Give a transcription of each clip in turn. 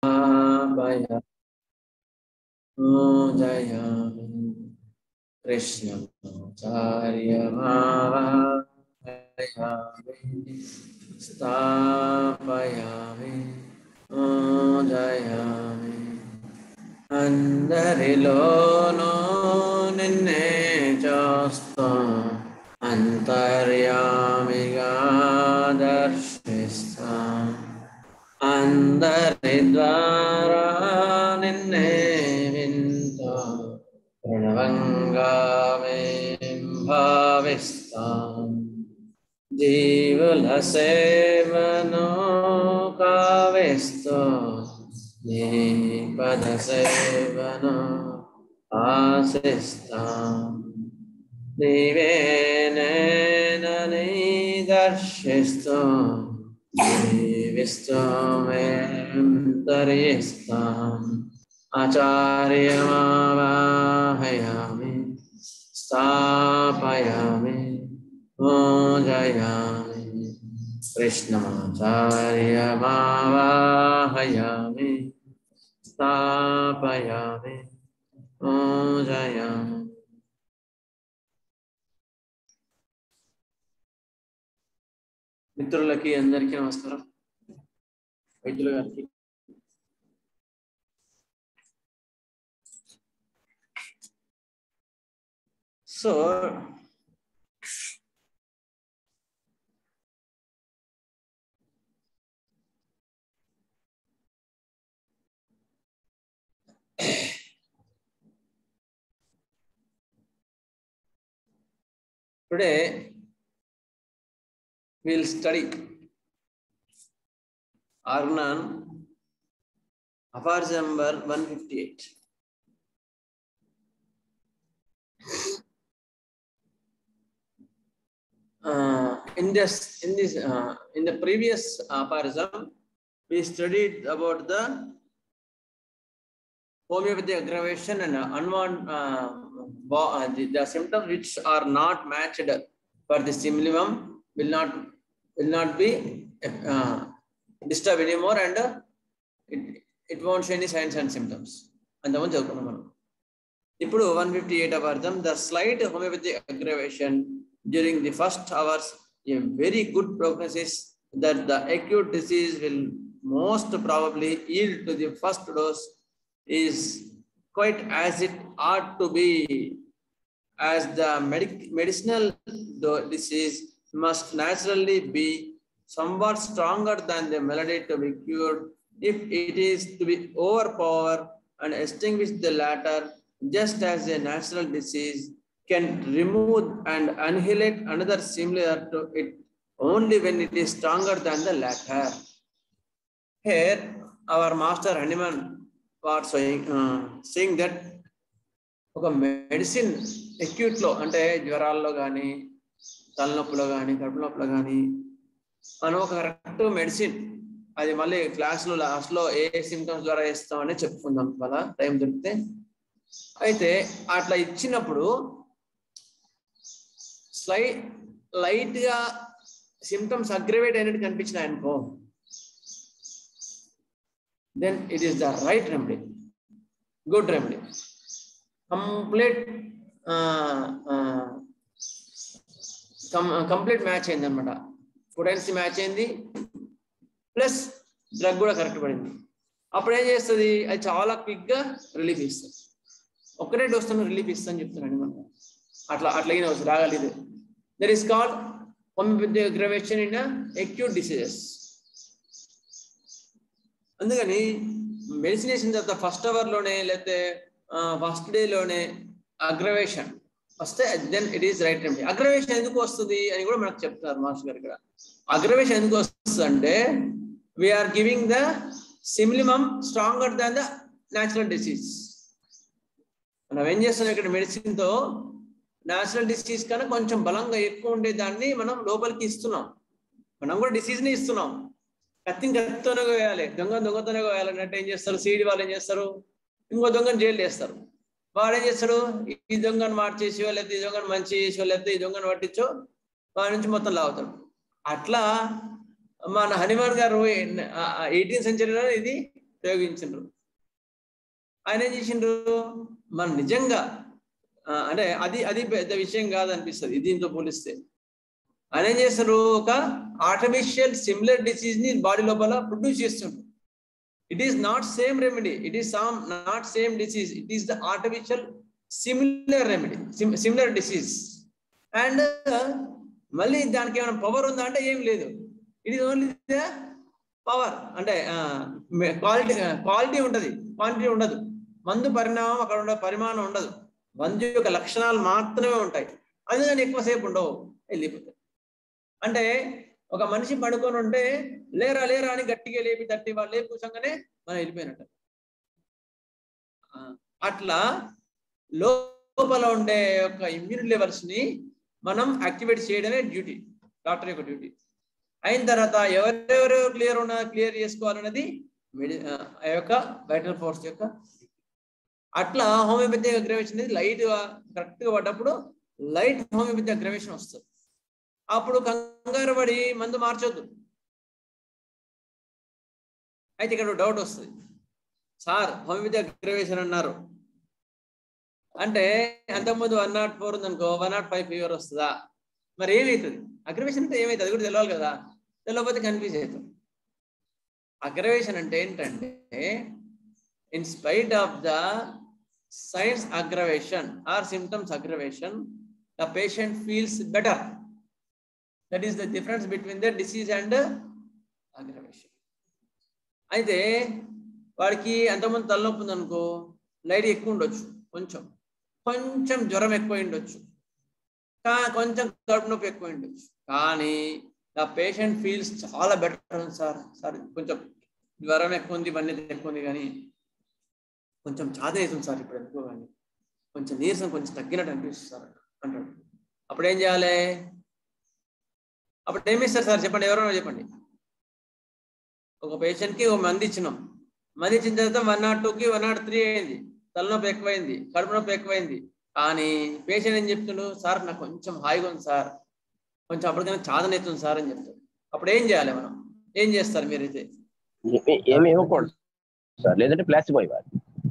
स्थापय पूजयामि कृष्णमाचार्यमावाहयामि स्थापयामि పూజయామి అందరిలోనూ నిన్నే చూస్తా అంతర్యామిగా దర్శిస్తా అందరి ద్వారా నిన్నే వింటా ప్రణవంగా మేం భావిస్తాం జీవుల సేవను కావిస్తూ నీ పద సేవను ఆశిస్తాం నీవే నేనని దర్శిస్తూ జీవిస్తూ మేం తరిస్తాం ఆచార్యమావాహయామి స్థాపయామి పూజయామి కృష్ణమాచార్యమావాహయామి స్థాపయామి పూజయామి మిత్రులకి అందరికీ నమస్కారం వైద్యుల గారికి so Today, we'll study Arnan, Afars number 158. Uh, in this, in this, uh, in the previous aphorism, we studied about the homeopathy aggravation and uh, unwanted uh, bo- uh, the, the symptoms which are not matched for the stimulum will not will not be uh, disturbed anymore and uh, it, it won't show any signs and symptoms అంతమంది చదువుకున్నాం మనం ఇప్పుడు one fifty eight అవర్తం the slight homeopathy aggravation during the first hours a very good prognosis that the acute disease will most probably yield to the first dose is quite as it ought to be as the medic- medicinal do- disease must naturally be somewhat stronger than the malady to be cured if it is to be overpower and extinguish the latter just as a natural disease can remove and annihilate another similar to it only when it is stronger than the latter here our master Hanuman what sowing saying that ఒక medicine acute లో అంటే జ్వరాల్లో కానీ తలనొప్పిలో కానీ కడుపు నొప్పిలో కానీ మనం ఒక correct medicine అది మళ్ళీ క్లాసులో లాస్ట్లో ఏ సిమ్టమ్స్ ద్వారా ఇస్తామని చెప్పుకుందాం వాళ్ళ టైం దొరికితే అయితే అట్లా ఇచ్చినప్పుడు స్లై లైట్ గా సిమ్టమ్స్ అగ్రవేట్ అయినట్టు కనిపించినాయి అనుకో then it is the right remedy, good remedy. Complete, uh, uh, com- complete match అయింది అనమాట పొటెన్సీ మ్యాచ్ అయింది ప్లస్ డ్రగ్ కూడా కరెక్ట్ పడింది అప్పుడు ఏం చేస్తుంది అది చాలా క్విక్ గా రిలీఫ్ ఇస్తుంది ఒక్కటే డోస్ తో రిలీఫ్ ఇస్తుందని చెప్తున్నాను మనం అట్లా అట్లా అయిన రాగాలి ఇది there is called homeopathy aggravation in acute diseases అందుకని మెడిసిన్ వేసిన తర్వాత ఫస్ట్ అవర్ లోనే లేకపోతే ఫస్ట్ డే లోనే అగ్రవేషన్ వస్తే then it is right remedy aggravation ఎందుకు వస్తుంది అని కూడా మనకు చెప్తున్నారు మాస్టర్ గారు ఇక్కడ అగ్రవేషన్ ఎందుకు వస్తుంది అంటే we're giving the simillimum stronger than the natural disease మనం ఏం చేస్తున్నాం ఇక్కడ మెడిసిన్ తో న్యాచురల్ డిసీజ్ కన్నా కొంచెం బలంగా ఎక్కువ ఉండే దాన్ని మనం లోపలికి ఇస్తున్నాం మనం కూడా డిసీజ్ ని ఇస్తున్నాం కత్తిని కత్తితోనే కోయాలి దొంగ దొంగతోనే కోయాలి అన్నట్టు ఏం చేస్తారు సీడి వాళ్ళు ఏం చేస్తారు ఇంకో దొంగను జైలు చేస్తారు వాడు ఏం చేస్తాడు ఈ దొంగను మార్చేసో లేకపోతే ఈ దొంగను మంచి చేసో లేకపోతే ఈ దొంగను పట్టించో వాడి నుంచి మొత్తం లాగుతాడు అట్లా మన హనుమాన్ గారు ఎయిటీన్ సెంచరీలో ఇది ప్రయోగించిండ్రు ఆయన ఏం చేసిండ్రు మన నిజంగా ఆ, అంటే అది అది పెద్ద విషయం కాదు అనిపిస్తుంది దీంతో పోలిస్తే ఆయన ఏం చేస్తారు ఒక ఆర్టిఫిషియల్ సిమిలర్ డిసీజ్ ని బాడీ లోపల ప్రొడ్యూస్ చేస్తుండ్రు it is not same remedy it is same not same disease it is the artificial similar remedy similar disease and మళ్ళీ దానికి ఏమైనా పవర్ ఉందా అంటే ఏం లేదు it is only the power అంటే క్వాలిటీ క్వాలిటీ ఉంటది క్వాంటిటీ ఉండదు మందు పరిణామం అక్కడ ఉండే పరిమాణం ఉండదు మందు యొక్క లక్షణాలు మాత్రమే ఉంటాయి అందుకని ఎక్కువసేపు ఉండవు వెళ్ళిపోతాయి అంటే ఒక మనిషి పడుకొని ఉంటే లేరా లేరా అని గట్టిగా లేపి తట్టి వాళ్ళు లేపి కూర్చోగానే మనం వెళ్ళిపోయినట్టు ఆ, అట్లా లోపల ఉండే యొక్క ఇమ్యూనిటీ లెవెల్స్ ని మనం యాక్టివేట్ చేయడమే డ్యూటీ డాక్టర్ యొక్క డ్యూటీ అయిన తర్వాత ఎవరెవరు క్లియర్ ఉన్న క్లియర్ చేసుకోవాలన్నది మెడి ఆ యొక్క వైటల్ ఫోర్స్ యొక్క అట్లా హోమియోపతి అగ్రవేషన్ అనేది లైట్ కరెక్ట్ గా పడ్డప్పుడు లైట్ హోమియోపతి అగ్రవేషన్ వస్తుంది అప్పుడు కంగారు పడి మందు మార్చొద్దు అయితే ఇక్కడ డౌట్ వస్తుంది సార్ హోమియోపతి అగ్రవేషన్ అన్నారు అంటే అంతకుముందు వన్ నాట్ ఫోర్ ఉందనుకో వన్ నాట్ ఫైవ్ ఫీవర్ వస్తుందా మరి ఏమవుతుంది అగ్రవేషన్ అంటే ఏమవుతుంది అది కూడా తెలియాలి కదా తెలియకపోతే కన్ఫ్యూజ్ అవుతుంది అగ్రవేషన్ అంటే ఏంటంటే in spite of the signs aggravation are symptoms aggravation the patient feels better that is the difference between the disease and aggravation అయితే వాడికి అంతకుముందు తలనొప్పి ఉందనుకో లైట్ ఎక్కువ ఉండొచ్చు కొంచెం కొంచెం జ్వరం ఎక్కువ ఉండొచ్చు కా- కొంచెం కడుపు నొప్పి ఎక్కువ ఉండొచ్చు కానీ ద పేషెంట్ ఫీల్స్ చాలా బెటర్ ఉంది సార్ సార్ కొంచెం జ్వరం ఎక్కువ ఉంది ఇవన్నీ ఎక్కువ ఉంది కానీ కొంచెం చాద అవుతుంది సార్ ఇప్పుడు ఎక్కువ కానీ కొంచెం నీరసం కొంచెం తగ్గినట్టు అనిపిస్తుంది సార్ అంటాడు అప్పుడు ఏం చేయాలి అప్పుడు ఏమి ఇస్తారు సార్ చెప్పండి ఎవరైనా చెప్పండి ఒక పేషెంట్ కి ఒక మంది ఇచ్చినాం మంది ఇచ్చిన తర్వాత వన్ నాట్ టూకి వన్ నాట్ త్రీ అయింది తలనొప్పి ఎక్కువైంది కడుపు నొప్పి ఎక్కువైంది కానీ పేషెంట్ ఏం చెప్తుండు సార్ నాకు కొంచెం హాయిగా ఉంది సార్ కొంచెం అప్పటికైనా చాదన అవుతుంది సార్ అని చెప్తాడు అప్పుడు ఏం చేయాలి మనం ఏం చేస్తారు మీరైతే ఏ- ఏమి ఇవ్వకూడదు సార్ లేదంటే ప్లాస్టిక్ ఇవ్వాలి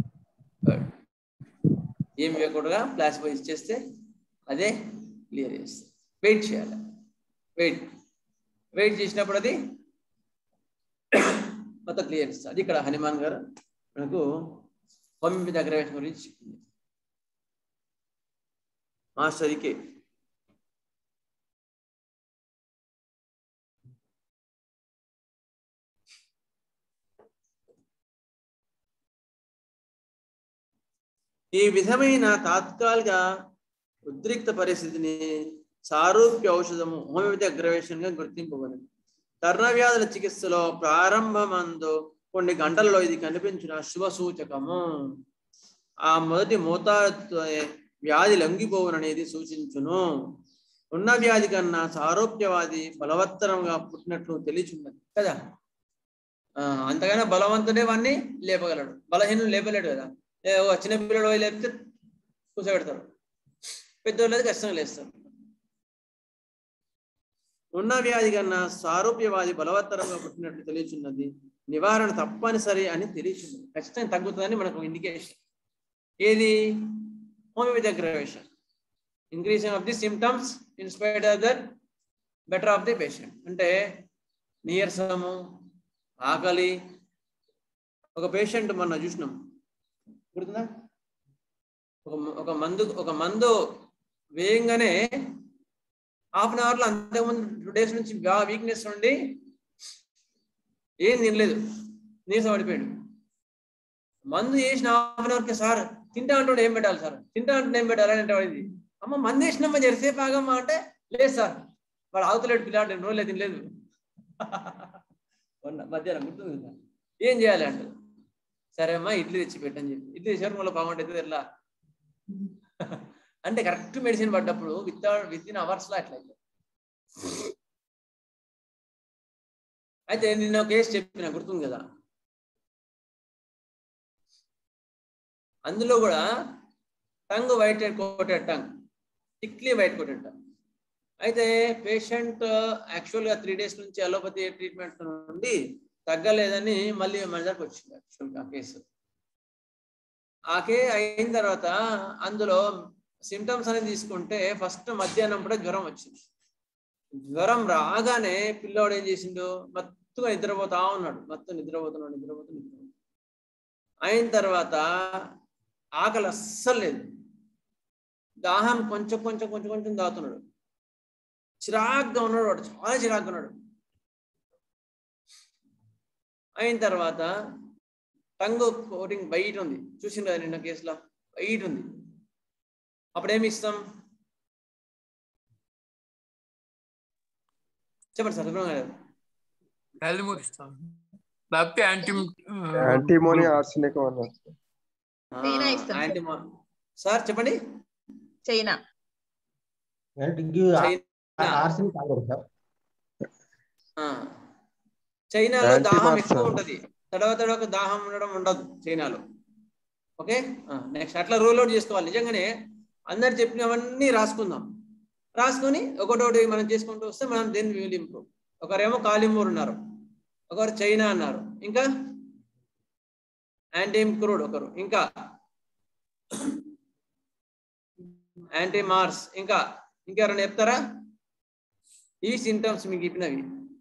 ఏం ఇవ్వకుండా ప్లాస్టిక్ ఇచ్చేస్తే అదే క్లియర్ చేస్తుంది వెయిట్ చేయాలి వెయిట్ వెయిట్ చేసినప్పుడు అది మొత్తం క్లియర్ ఇస్తుంది అది ఇక్కడ హనుమాన్ గారు మనకు హోమియోపతి అగ్రవేషన్ గురించి చెప్పింది మాస్టర్ ఇకే ఈ విధమైన తాత్కాలిక ఉద్రిక్త పరిస్థితిని సారూప్య ఔషధము హోమియోపతి అగ్రవేషన్ గా గుర్తింపబడింది కర్ణవ్యాధుల చికిత్సలో ప్రారంభమందు కొన్ని గంటలలో ఇది కనిపించిన శుభ సూచకము ఆ మొదటి మోతాదు వ్యాధి లొంగిపోవుననేది సూచించును ఉన్న వ్యాధి కన్నా సారూప్యవాది బలవత్తరంగా పుట్టినట్లు తెలియచున్నది కదా ఆ, అంతగానే బలవంతుడే వాడిని లేపగలడు బలహీనుడు లేపలేడు కదా ఏ, ఓ చిన్న పిల్లడు పోయి లేపితే కూర్చోబెడతారు పెద్దోళ్ళు అయితే కష్టంగా లేస్తారు ఉన్న వ్యాధి కన్నా సారూప్యవాది బలవత్తరంగా పుట్టినట్లు తెలియచున్నది నివారణ తప్పనిసరి అని తెలియచున్నది ఖచ్చితంగా తగ్గుతుందని మనకు ఇండికేషన్ ఏది homeopathy aggravation increasing of the symptoms in spite of that better of the patient అంటే నీరసము ఆకలి ఒక పేషెంట్ మొన్న చూసినాం గుర్తుందా ఒక ఒక మందు ఒక మందు వేయంగానే హాఫ్ అన్ అవర్లో అంతకుముందు టూ డేస్ నుంచి వీక్నెస్ ఉండి ఏం తినలేదు నీరసం పడిపోయాడు మందు వేసిన హాఫ్ అన్ అవర్కి సార్ తింటా అంటుండే ఏం పెట్టాలి సార్ తింటా అంటుండే ఏం పెట్టాలి అంటే వాడిది అమ్మ మందు వేసినమ్మా జరిసేపు ఆగమ్మా అంటే లేదు సార్ వాడు ఆగుతలేడు పిల్లాడు రెండు రోజులు తినలేదు మొన్న మధ్యాహ్నం గుర్తుంది కదా ఏం చేయాలి అంటే సరే అమ్మా ఇడ్లీ తెచ్చి పెట్టని చెప్పి ఇడ్లీ తెచ్చారు మళ్ళీ బాగుంటుంది ఎట్లా అంటే కరెక్ట్ మెడిసిన్ పడ్డప్పుడు విత్ విత్ ఇన్ అవర్స్ లో అట్లా అవుతుంది. అయితే నిన్న ఒక కేసు చెప్పిన గుర్తుంది కదా అందులో కూడా tongue white coated tongue thickly white coated tongue అయితే పేషెంట్ యాక్చువల్ గా త్రీ డేస్ నుంచి అలోపతి ట్రీట్మెంట్ నుండి తగ్గలేదని మళ్ళీ మన దగ్గరకు వచ్చింది యాక్చువల్గా ఆ కేసు ఆ కే అయిన తర్వాత అందులో సిమ్టమ్స్ అనేది తీసుకుంటే ఫస్ట్ మధ్యాహ్నం కూడా జ్వరం వచ్చింది జ్వరం రాగానే పిల్లోడు ఏం చేసిండు మత్తుగా నిద్రపోతా ఉన్నాడు మత్తు నిద్రపోతున్నాడు నిద్రపోతూ నిద్రపోతూ అయిన తర్వాత ఆకలి అస్సలు లేదు దాహం కొంచెం కొంచెం కొంచెం కొంచెం తాగుతున్నాడు చిరాగ్గా ఉన్నాడు వాడు చాలా చిరాగ్గా ఉన్నాడు అయిన తర్వాత టంగ్ కోటింగ్ బయట ఉంది చూసింది కదా నిన్న కేసులో బయట ఉంది అప్పుడు ఏమి ఇస్తాం చెప్పండి సార్ సుబ్రహ్మణ్యం గారు వాల్యూమ్ ఇస్తాం లేకపోతే యాంటీ యాంటీమోని ఆర్సినికం అన్నారు చైనా ఇస్తాం సార్. యాంటీమా సార్ చెప్పండి చైనా చైనా ఆర్సిన్ కాదు సార్ ఆ. చైనాలో Anti దాహం marks ఎక్కువ ఆ? ఉంటది తడవ తడవకు దాహం ఉండడం ఉండదు చైనాలో ఓకే నెక్స్ట్ అట్లా రూల్ అవుట్ చేసుకోవాలి నిజంగానే అందరు చెప్పినవన్నీ రాసుకుందాం రాసుకొని ఒకటోటి మనం చేసుకుంటూ వస్తే మనం దెన్ విల్ ఇంప్రూవ్ ఒకరేమో కాలిమూర్ ఉన్నారు ఒకరు చైనా అన్నారు ఇంకా యాంటీ క్రూడ్ ఒకరు ఇంకా యాంటీ మార్స్ ఇంకా ఇంకెవరైనా చెప్తారా ఈ సింటమ్స్ మీకు చెప్పినవి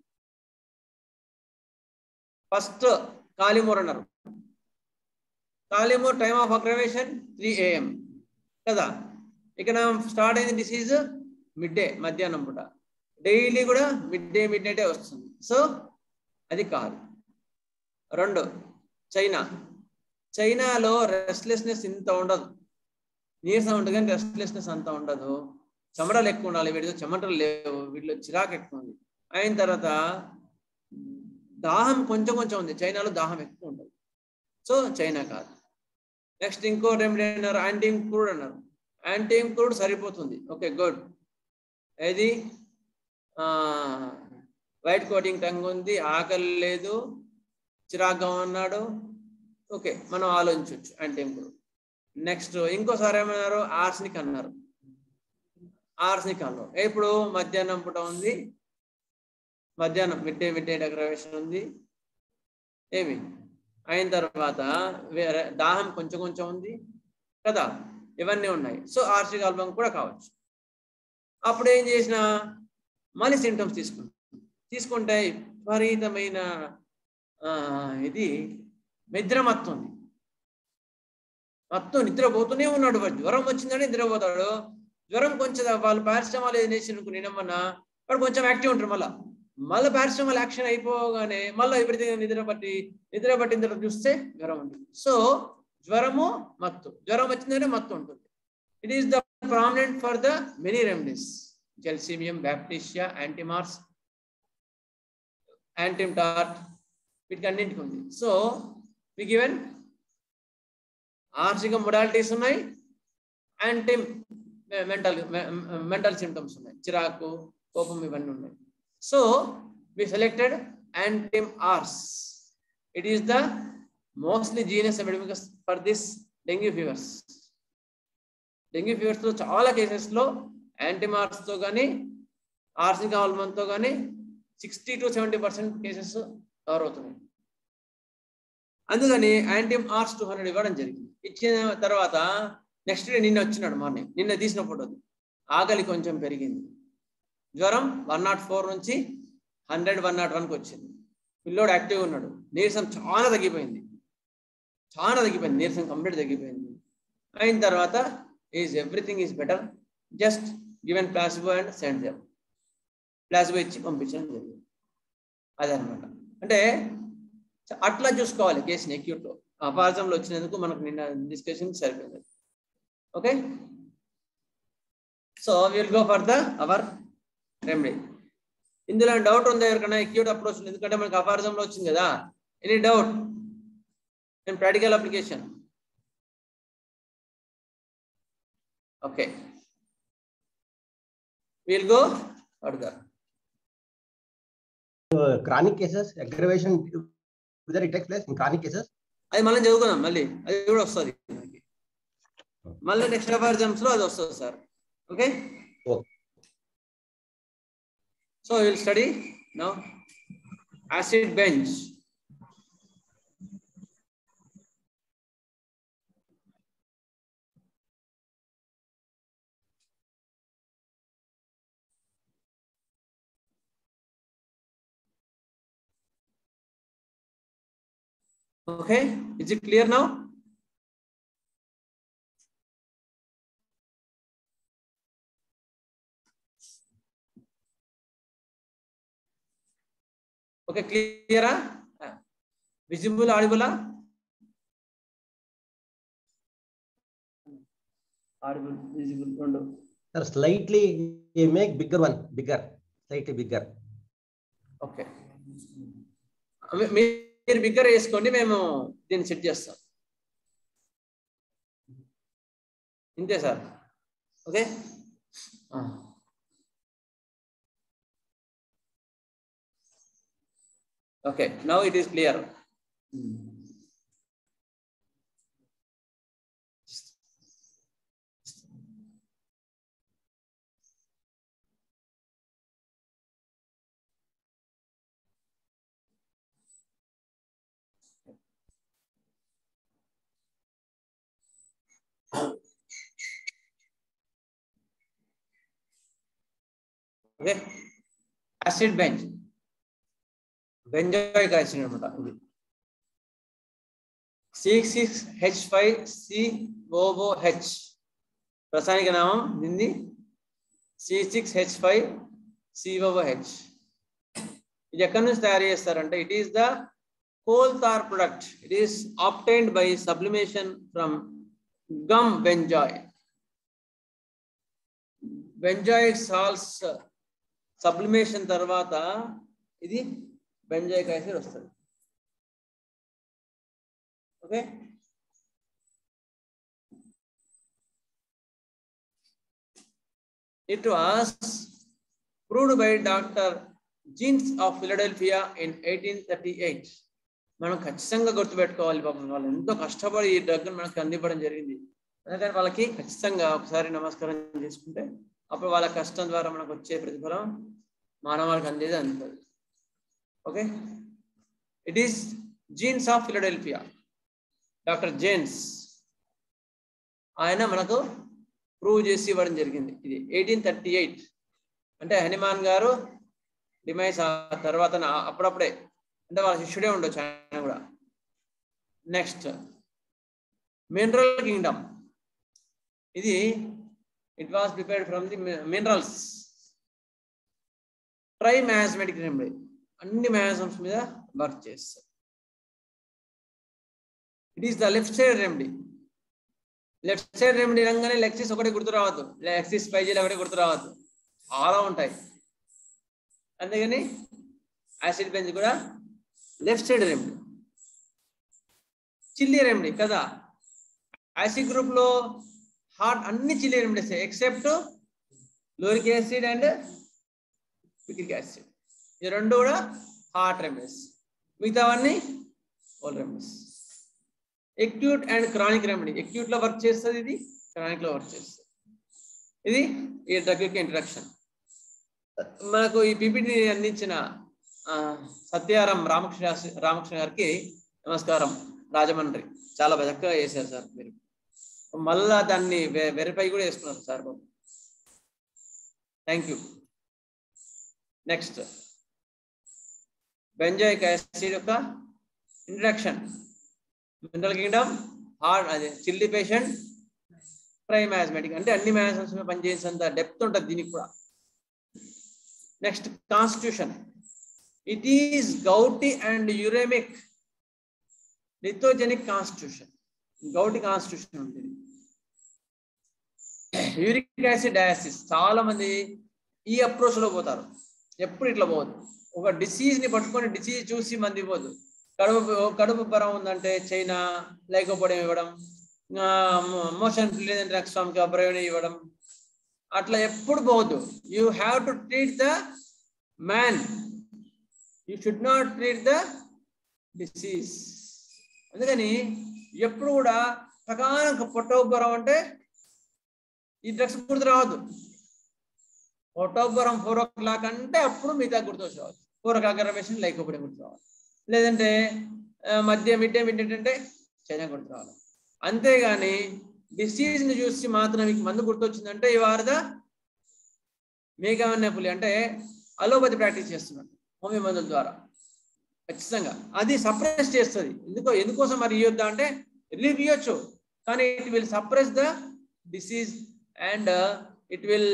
ఫస్ట్ కాలిమూర్ అన్నారు కాలిమూర్ time of aggravation three AM కదా ఇక్కడ స్టార్ట్ అయిన డిసీజ్ మిడ్ డే మధ్యాహ్నం పూట డైలీ కూడా మిడ్ డే మిడ్ నైటే వస్తుంది సో అది కాదు రెండు చైనా చైనాలో రెస్ట్లెస్నెస్ ఇంత ఉండదు నీరసం ఉంటుంది కానీ రెస్ట్లెస్నెస్ అంత ఉండదు చెమటలు ఎక్కువ ఉండాలి వీటిలో చెమటలు లేవు వీటిలో చిరాకు ఎక్కువ ఉంది అయిన తర్వాత దాహం కొంచెం కొంచెం ఉంది చైనాలో దాహం ఎక్కువ ఉంటుంది సో చైనా కాదు నెక్స్ట్ ఇంకో రెమెడీ అన్నారు యాంటీ క్రూడ్ అన్నారు యాంటీ క్రూడ్ సరిపోతుంది ఓకే గుడ్ ఏది వైట్ కోటింగ్ టంగ్ ఉంది ఆకలి లేదు చిరాగ్గా ఉన్నాడు ఓకే మనం ఆలోచించవచ్చు యాంటీ క్రూడ్ నెక్స్ట్ ఇంకోసారి ఏమన్నారు ఆర్స్నిక్ అన్నారు ఆర్స్నిక్ అన్నారు ఇప్పుడు మధ్యాహ్నం పూట ఉంది మధ్యాహ్నం మిడ్ డే మిడ్ డే డెకరేషన్ ఉంది ఏమి అయిన తర్వాత వేరే దాహం కొంచెం కొంచెం ఉంది కదా ఇవన్నీ ఉన్నాయి సో ఆర్సిక్ ఆల్బమ్ కూడా కావచ్చు అప్పుడు ఏం చేసిన మళ్ళీ సింటమ్స్ తీసుకుంటాం తీసుకుంటే విపరీతమైన ఆ, ఇది నిద్ర మత్తుంది మొత్తం నిద్రపోతూనే ఉన్నాడు వాడు జ్వరం వచ్చిందని నిద్రపోతాడు జ్వరం కొంచెం వాళ్ళు పారిశ్రమాలు ఏం చేసి నిన్నమన్నా వాడు కొంచెం యాక్టివ్ ఉంటారు మళ్ళా మళ్ళీ పారిశ్రమాలు యాక్షన్ అయిపోగానే మళ్ళీ విపరీతంగా నిద్ర పట్టి నిద్ర పట్టిన తర్వాత చూస్తే జ్వరం ఉంటుంది సో జ్వరము మత్తు జ్వరం వచ్చిందంటే మత్తు ఉంటుంది it is the prominent for the many remedies gelsemium baptisia యాంటీమార్స్ యాంటీమ్టార్ట్ వీటికి అన్నింటికి ఉంది సో మీకు ఈవెన్ ఆర్సిక మొడాలిటీస్ ఉన్నాయి యాంటీ మెంటల్ మెంటల్ సిమ్టమ్స్ ఉన్నాయి చిరాకు కోపం ఇవన్నీ ఉన్నాయి so we selected antim ars it is the mostly జీనియస్ ఎపిడమికస్ for this dengue fevers dengue fevers లో చాలా కేసెస్ లో యాంటీమార్స్ తో కానీ ఆర్సిక్ ఆల్మన్ తో కానీ sixty to seventy percent cases cover అవుతున్నాయి అందుకని యాంటీమ్ ఆర్స్ టూ హండ్రెడ్ ఇవ్వడం జరిగింది ఇచ్చిన తర్వాత నెక్స్ట్ డే నిన్న వచ్చినాడు మార్నింగ్ నిన్న తీసిన ఫోటో ఆకలి కొంచెం పెరిగింది జ్వరం వన్ నాట్ ఫోర్ నుంచి హండ్రెడ్ వన్ నాట్ వన్కి వచ్చింది పిల్లోడు యాక్టివ్ ఉన్నాడు నీరసం చాలా తగ్గిపోయింది చాలా తగ్గిపోయింది నీరసం కంప్లీట్ తగ్గిపోయింది అయిన తర్వాత is everything is better just given placebo and send them placebo ఇచ్చి పంపించడం జరిగింది అదనమాట అంటే అట్లా చూసుకోవాలి కేసుని acute లో అపార్థంలో వచ్చినందుకు మనకు నిన్న డిస్కషన్ సరిపోయింది okay so will go for the our remedy ఇందులో డౌట్ ఉందా ఎవరికైనా ఎక్యూట్ అప్రోచ్ ఎందుకంటే మనకి అపార్థంలో వచ్చింది కదా any doubt in practical application okay will go further chronic cases, aggravation, whether it takes place in chronic cases. అది మళ్ళీ చదువుకుందాం మళ్ళీ అది కూడా వస్తుంది మనకి మళ్ళీ నెక్స్ట్ అపార్థమ్స్ లో అది వస్తుంది sir okay Okay. So will study now acid benz Okay, is it clear now? Okay, clear? ah? Visible, audible? ah? Audible, visible, రెండు. Sir, slightly you make bigger one, bigger, slightly bigger. Okay మీ- మీరు bigger వేసుకోండి మేము దీన్ని set చేస్తాం ఇంతే sir okay okay now it is clear okay acid benz benzoic acid అనమాట ఇది six six H five COO H రసాయనిక నామం దీన్ని C six H five COO H ఇది ఎక్కడి నుంచి తయారు చేస్తారంటే it is the coal tar product it is obtained by sublimation from gum benzoin benzoic salts sublimation తర్వాత ఇది బెంజాయిక్ యాసిడ్ వస్తుంది okay it was proved by doctor Jeanes of Philadelphia in eighteen thirty eight మనం ఖచ్చితంగా గుర్తుపెట్టుకోవాలి పాపం వాళ్ళు ఎంతో కష్టపడి ఈ డ్రగ్ మనకు అందివ్వడం జరిగింది అందుకని వాళ్ళకి ఖచ్చితంగా ఒకసారి నమస్కారం చేసుకుంటే అప్పుడు వాళ్ళ కష్టం ద్వారా మనకు వచ్చే ప్రతిఫలం మానవాళికి అందేది అందుతుంది okay it is Jeanes of Philadelphia doctor Jeanes ఆయన మనకు ప్రూవ్ చేసి ఇవ్వడం జరిగింది ఇది ఎయిటీన్ థర్టీ ఎయిట్ అంటే హనుమాన్ గారు డిమైస్ ఆ తర్వాత నా- అప్పుడప్పుడే అంటే వాళ్ళ శిష్యుడే ఉండొచ్చు ఆయన కూడా నెక్స్ట్ మినరల్ కింగ్డమ్ ఇది it was prepared from the minerals trimiasmatic remedy అన్ని మ్యాథమ్స్ మీద వర్క్ చేస్తారు it is the left side remedy left side remedy రంగానే లెక్సిస్ ఒకటి గుర్తు రావద్దు లెక్సిస్ పైజీలు ఒకటి గుర్తు రావద్దు చాలా ఉంటాయి అందుకని యాసిడ్ బెంజ్ కూడా left side remedy chilly remedy కదా యాసిడ్ గ్రూప్ లో హార్ట్ అన్ని chilly remedies except fluoric acid and picric acid ఈ రెండు కూడా హార్ట్ రెమెడీస్ మిగతావన్నీ all remedies acute and chronic remedy acute లో వర్క్ చేస్తుంది ఇది క్రానిక్ లో వర్క్ చేస్తుంది ఇది ఈ డ్రగ్ యొక్క ఇంట్రడక్షన్ మనకు ఈ పిపిటి అందించిన ఆ, సత్యారాం రామకృష్ణ శాస్త్రి- రామకృష్ణ గారికి నమస్కారం రాజమండ్రి చాలా చక్కగా చేశారు సార్ మీరు మళ్ళా దాన్ని వెరిఫై కూడా చేసుకున్నారు సార్ బాబు thank you next benzoic acid యొక్క ఇంట్రడక్షన్ మినరల్ కింగ్డమ్ హార్డ్ అదే చిల్లి పేషెంట్ ట్రై మ్యాథమెటిక్ అంటే అన్ని మ్యాథమెటిక్స్ మీద పనిచేసేంత డెప్త్ ఉంటుంది దీనికి కూడా next constitution it is gouty and uremic lithogenic constitution gouty constitution ఉంటుంది యూరిక్ యాసిడ్ డయాసిస్ చాలా మంది ఈ అప్రోచ్ లో పోతారు ఎప్పుడు ఇట్లా పోదు ఒక డిసీజ్ ని పట్టుకొని డిసీజ్ చూసి మంది పోదు కడుపు కడుపు బరం ఉందంటే చైనా లేకపోవడం ఇవ్వడం మోషన్ లేదంటే రక్స్వామికి అబ్రయోని ఇవ్వడం అట్లా ఎప్పుడు పోవద్దు you have to treat the man you should not treat the disease అందుకని ఎప్పుడు కూడా ప్రకారం పొట్టోబ్బరం అంటే ఈ డ్రగ్స్ గుర్తు రావద్దు పొట్టోబ్బరం ఫోర్ ఓ క్లాక్ అంటే అప్పుడు మిగతా గుర్తు వచ్చేవాళ్ళు ఫోర్ ఓ క్లాక్ రిజర్వేషన్ లేకపోతే గుర్తు రావాలి లేదంటే ఆ, మధ్య మిడ్ డే మిడ్ అంటే చైనా గుర్తు రావాలి అంతేగాని డిసీజ్ ని చూసి మాత్రం మీకు మందు గుర్తొచ్చిందంటే ఈ వారద మేఘావన్య పులి అంటే అలోపతి ప్రాక్టీస్ చేస్తున్నాడు హోమియో మందుల ద్వారా ఖచ్చితంగా అది సప్రెస్ చేస్తుంది ఎందుకో ఎందుకోసం మరి ఇవ్వద్దా అంటే రిలీఫ్ ఇవ్వచ్చు కానీ it will suppress the disease and it will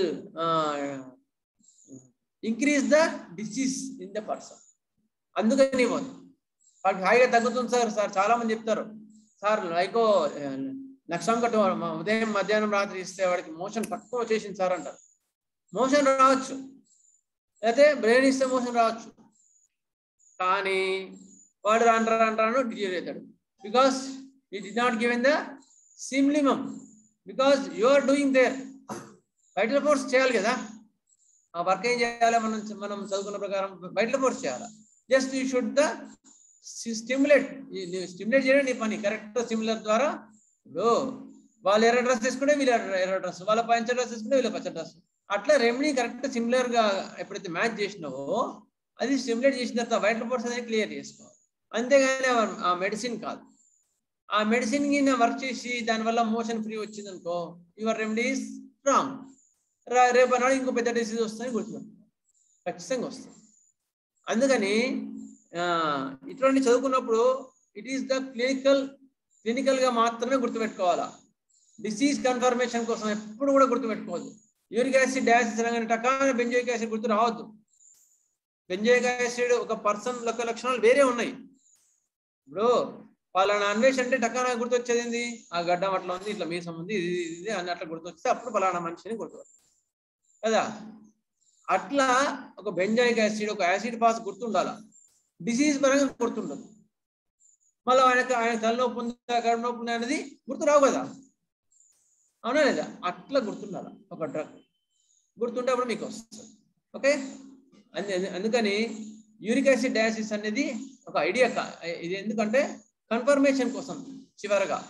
increase the disease in the person అందుకని ఇవ్వదు వాడికి హాయిగా తగ్గుతుంది సార్ సార్ చాలా మంది చెప్తారు సార్ లైకో లక్షం కట్టు ఉదయం మధ్యాహ్నం రాత్రి ఇస్తే వాడికి మోషన్ తక్కువ చేసింది సార్ అంటారు మోషన్ రావచ్చు అయితే బ్రెయిన్ ఇస్తే మోషన్ రావచ్చు కానీ వాడు రాను రాను రాను డిజీజ్ అవుతాడు because he did not given the simillimum because you are doing there బయట ఫోర్స్ చేయాలి కదా ఆ వర్క్ ఏం చేయాలి మనం మనం చదువుకున్న ప్రకారం బయట ఫోర్స్ చేయాలి just you should the stimulate stimulate చేయడం నీ పని కరెక్ట్ స్టిమ్యులర్ ద్వారా ఇప్పుడు వాళ్ళు ఎర్ర డ్రెస్ వేసుకుంటే వీళ్ళు ఎర్ర ఎర్ర డ్రెస్ వాళ్ళ పంచ డ్రెస్ వేసుకుంటే వీళ్ళ పచ్చ డ్రెస్ అట్లా రెమెడీ కరెక్ట్ సిమిలర్ గా ఎప్పుడైతే మ్యాచ్ చేసినావో అది స్టిమ్యులేట్ చేసిన తర్వాత వైట్ రిపోర్ట్స్ అనేది క్లియర్ చేసుకోవాలి అంతేగాని ఆ- ఆ మెడిసిన్ కాదు ఆ మెడిసిన్ కి వర్క్ చేసి దానివల్ల మోషన్ ఫ్రీ వచ్చింది అనుకో యువర్ రెమెడీ ఇస్ రాంగ్ రేపు అన్నాడు ఇంకో పెద్ద డిసీజ్ వస్తుంది గుర్తుపెట్టుకో ఖచ్చితంగా వస్తుంది అందుకని ఆ, ఇటువంటి చదువుకున్నప్పుడు it is the clinical clinical గా మాత్రమే గుర్తుపెట్టుకోవాలా డిసీజ్ కన్ఫర్మేషన్ కోసం ఎప్పుడు కూడా గుర్తుపెట్టుకోవద్దు యూరిక్ యాసిడ్ డయాసిస్ అనగానే టకాన బెంజోయిక్ యాసిడ్ గుర్తు రావద్దు బెంజోయిక్ యాసిడ్ ఒక పర్సన్ యొక్క లక్షణాలు వేరే ఉన్నాయి ఇప్పుడు పలానా అన్వేష్ అంటే టకాన గుర్తొచ్చేది ఏంది ఆ గడ్డం అట్లా ఉంది ఇట్లా మీసం ఉంది ఇది ఇది, ఇది అని అట్లా గుర్తొస్తే అప్పుడు పలానా మనిషిని గుర్తు కదా అట్లా ఒక బెంజాయిక్ యాసిడ్ ఒక యాసిడ్ పాస్ గుర్తుండాలా డిసీజ్ పరంగా గుర్తుండదు మళ్ళీ ఆయనకు ఆయన తలనొప్పి ఉందా కడుపు నొప్పి ఉందా అనేది గుర్తు రావు కదా అవునా లేదా అట్లా గుర్తుండాలి ఒక డ్రగ్ గుర్తుంటే అప్పుడు మీకు వస్తుంది ఓకే అందు- అందుకని యూరిక్ యాసిడ్ డయాసిస్ అనేది ఒక ఐడియా కా ఇది ఎందుకంటే కన్ఫర్మేషన్ కోసం చివరగా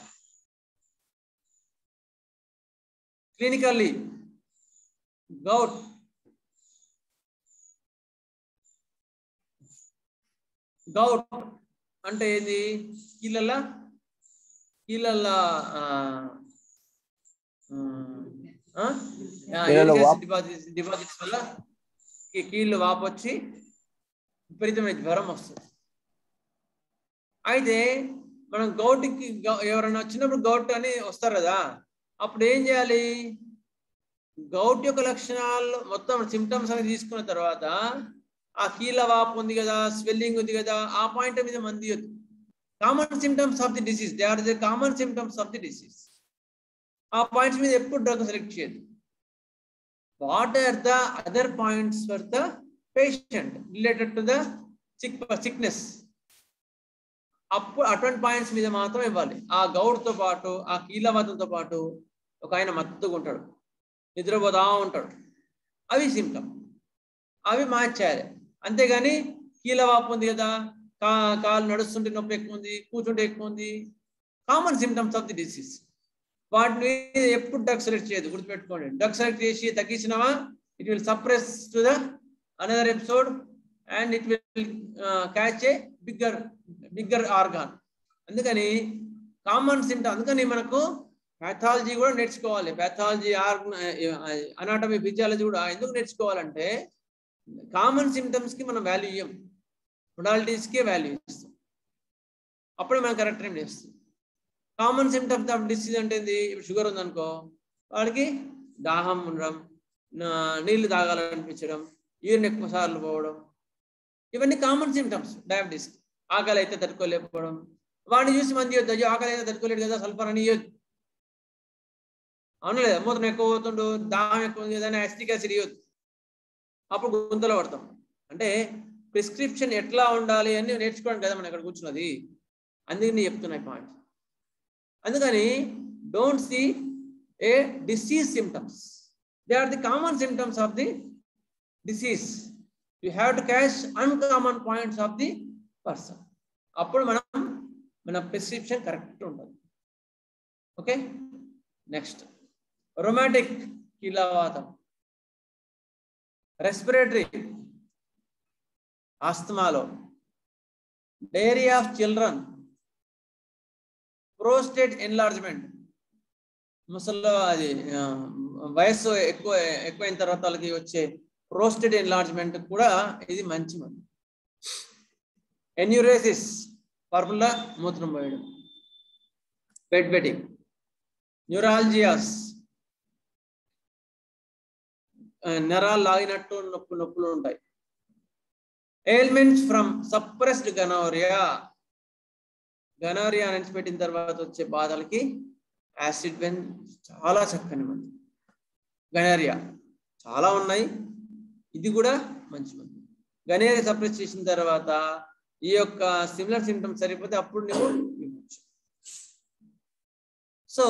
క్లినికల్లీ గౌట్ గౌట్ అంటే ఏంది కీళ్ళ కీళ్ళ కీళ్ళలో వాపు. డిపాజిట్స్ డిపాజిట్స్ వల్ల కీ- కీళ్ళు వాపు వచ్చి విపరీతమైన జ్వరం వస్తుంది అయితే మనం గౌట్కి గౌ- ఎవరైనా వచ్చినప్పుడు గౌట్ అని వస్తారు కదా అప్పుడు ఏం చేయాలి గౌట్ యొక్క లక్షణాలు మొత్తం సిమ్టమ్స్ అని తీసుకున్న తర్వాత ఆ కీళ్ళ వాపు ఉంది కదా స్వెల్లింగ్ ఉంది కదా ఆ పాయింట్ మీద మంది common symptoms of the disease they are the common symptoms of the disease ఆ పాయింట్స్ మీద ఎప్పుడు డ్రగ్ సెలెక్ట్ చేయదు what are the other points for the patient related to the sick sickness అప్పుడు అటువంటి పాయింట్స్ మీద మాత్రం ఇవ్వాలి ఆ గౌడ్తో పాటు ఆ కీలవాతంతో పాటు ఒక ఆయన మత్తుగా ఉంటాడు నిద్రపోతా ఉంటాడు అవి సిమ్టమ్ అవి మార్చేయాలి అంతేగాని కీలవాపు ఉంది కదా కా కాలు నడుస్తుంటే నొప్పి ఎక్కువ ఉంది కూర్చుంటే ఎక్కువ ఉంది common symptoms of the disease వాటిని ఎప్పుడు డ్రగ్ సెలెక్ట్ చేయదు గుర్తుపెట్టుకోండి డ్రగ్ సెలెక్ట్ చేసి తగ్గించినావా it will suppress to the another episode and it will catch a bigger bigger organ అందుకని కామన్ సిమ్టమ్ అందుకని మనకు ప్యాథాలజీ కూడా నేర్చుకోవాలి ప్యాథాలజీ ఆర్గన్ అనాటమీ ఫిజియాలజీ కూడా ఎందుకు నేర్చుకోవాలంటే కామన్ సిమ్టమ్స్ కి మనం వాల్యూ ఇవ్వం మొడాలిటీస్కే వాల్యూ ఇస్తాం అప్పుడే మనం కరెక్ట్ టైం చేస్తాం కామన్ సిమ్టమ్స్ ఆఫ్ డిసీజ్ అంటే ఏంది ఇప్పుడు షుగర్ ఉందనుకో వాడికి దాహం ఉండడం నా- నీళ్లు తాగాలనిపించడం యూరిన్ ఎక్కువ సార్లు పోవడం ఇవన్నీ కామన్ సిమ్టమ్స్ డయాబెటీస్ ఆకలి అయితే తట్టుకోలేకపోవడం వాడిని చూసి మంది ఇవ్వద్దు అయ్యో ఆకలి అయితే తట్టుకోలేడు కదా సల్ఫర్ అని ఇవ్వద్దు అవును లేదా మూత్రం ఎక్కువ పోతుండు దాహం ఎక్కువ ఉంది కదా అని యాసిటిక్ యాసిడ్ ఇవ్వద్దు అప్పుడు గుంతలో పడతాం అంటే ప్రిస్క్రిప్షన్ ఎట్లా ఉండాలి అని నేర్చుకోవడం కదా మనం ఇక్కడ కూర్చున్నది అందుకని నేను చెప్తున్నా పాయింట్ అందుకని don't see a disease symptoms they are the common symptoms of the disease you have to catch uncommon points of the person అప్పుడు మనం మన ప్రిస్క్రిప్షన్ కరెక్ట్ ఉంటుంది ఓకే నెక్స్ట్ రొమాటిక్ కీలవాతం రెస్పిరేటరీ ఆస్తమాలో diarrhoea of children prostate enlargement ముసల్లో అది ఆ, వయస్సు ఎక్కువ ఎక్కువైన తర్వాత వాళ్ళకి వచ్చే ప్రోస్టేట్ ఎన్లార్జ్మెంట్ కూడా ఇది మంచి మంది ఎన్యూరేసిస్ పర్పుల్లా మూత్రం పోయడం బెడ్ బెట్టింగ్ న్యూరాలజియాస్ నరాలు లాగినట్టు నొప్పు నొప్పులు ఉంటాయి ailments from suppressed gonorrhoea gonorrhoea నుంచి పెట్టిన తర్వాత వచ్చే బాధలకి యాసిడ్ వెన్ చాలా చక్కని మందు గనేరియా చాలా ఉన్నాయి ఇది కూడా మంచి మందు గనేరియా సప్రెస్ చేసిన తర్వాత ఈ యొక్క సిమిలర్ సిమ్టమ్స్ సరిపోతే అప్పుడు నువ్వు ఇవ్వచ్చు సో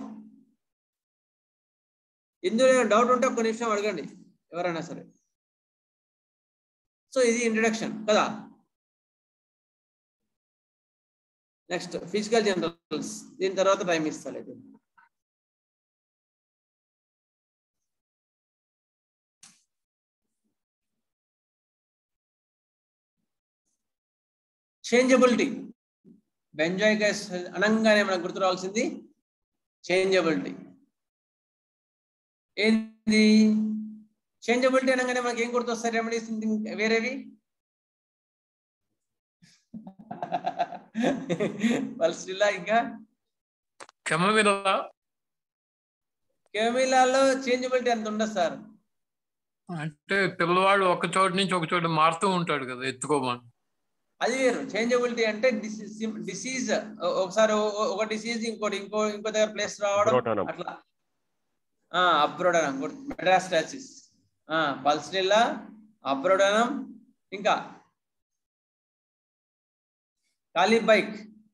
ఇందులో డౌట్ ఉంటే ఒక్క నిమిషం అడగండి ఎవరైనా సరే సో ఇది ఇంట్రడక్షన్ కదా నెక్స్ట్ ఫిజికల్ జనరల్స్ దీని తర్వాత టైం ఇస్తలేదు చేంజబిలిటీ బెంజాయ్ గ్యాస్ అనంగానే మనకు గుర్తు రావాల్సింది చేంజబిలిటీ ఏంది చేంజబిలిటీ అనగానే మనకి ఏం గుర్తొస్తాయి రెమెడీస్ వేరేవి పల్సిల్లా ఇంకా కెమమిలా కెమిలాలో చేంజబిలిటీ ఎంత ఉండదు సార్ అంటే పిల్లవాడు ఒక చోటు నుంచి ఒక చోటు మారుతూ ఉంటాడు కదా ఎత్తుకోమని అది వేరు చేంజబిలిటీ అంటే డిసీజ్ ఒకసారి ఓ- ఓ- ఒక డిసీజ్ ఇంకోటి ఇంకో ఇంకో దగ్గర ప్లేస్ రావడం Abrotonum. అట్లా అబ్రోడనం మెటాస్టాసిస్ పల్స్టిల్లా అబ్రోడనం ఇంకా కాలిబైక్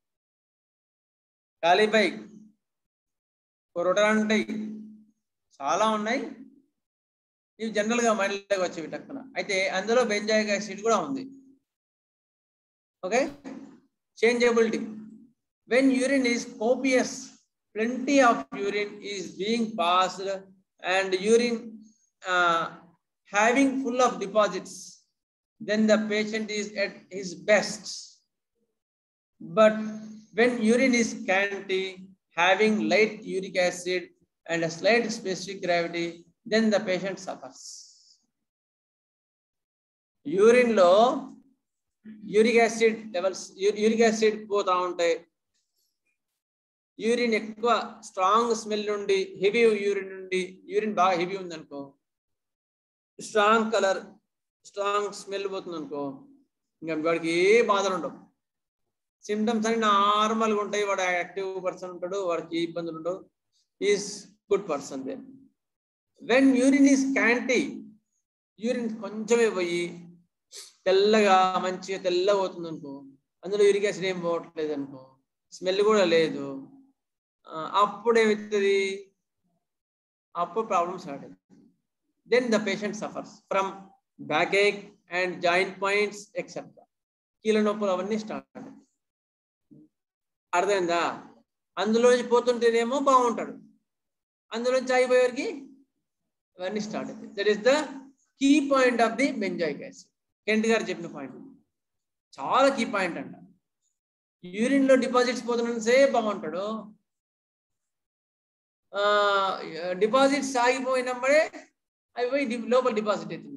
కాలిబైక్ కొరటాంటాయి చాలా ఉన్నాయి ఇవి జనరల్ గా మైండ్లోకి వచ్చేవి టక్కున అయితే అందులో బెంజాయిక్ యాసిడ్ కూడా ఉంది okay changeability when urine is copious plenty of urine is being passed and urine uh, having full of deposits then the patient is at his best but when urine is scanty having light uric acid and a slight specific gravity then the patient suffers urine లో uric acid levels uric acid పోతా ఉంటాయి urine ఎక్కువ strong smell నుండి heavy urine నుండి urine బాగా heavy ఉంది అనుకో strong colour strong smell పోతుంది అనుకో ఇంకా వాడికి ఏ బాధలు ఉండవు సిమ్టమ్స్ అన్ని నార్మల్గా ఉంటాయి వాడు యాక్టివ్ పర్సన్ ఉంటాడు వాడికి ఏ ఇబ్బందులు ఉండవు is good person they when urine is scanty urine కొంచెమే పోయి తెల్లగా మంచిగా తెల్లగా పోతుంది అనుకో అందులో యూరిక్ యాసిడ్ ఏం పోవట్లేదు అనుకో స్మెల్ కూడా లేదు ఆ, అప్పుడు ఏమవుతుంది అప్పుడు ప్రాబ్లమ్ స్టార్ట్ అవుతుంది then the patient suffers from back ache and joint points etcetera కీళ్ళ నొప్పులు అవన్నీ స్టార్ట్ అవుతాయి అర్థమైందా అందులోంచి పోతుంటేనేమో బాగుంటాడు అందులోంచి అయిపోయేవారికి అవన్నీ స్టార్ట్ అవుతాయి that is the key point of the benzoic acid Kent గారు చెప్పిన పాయింట్ చాలా కీ పాయింట్ అంట యూరిన్ లో డిపాజిట్స్ పోతున్న సేపు బాగుంటాడు డిపాజిట్స్ ఆగిపోయినప్పుడే అవి పోయి డి- లోపల డిపాజిట్ అవుతుంది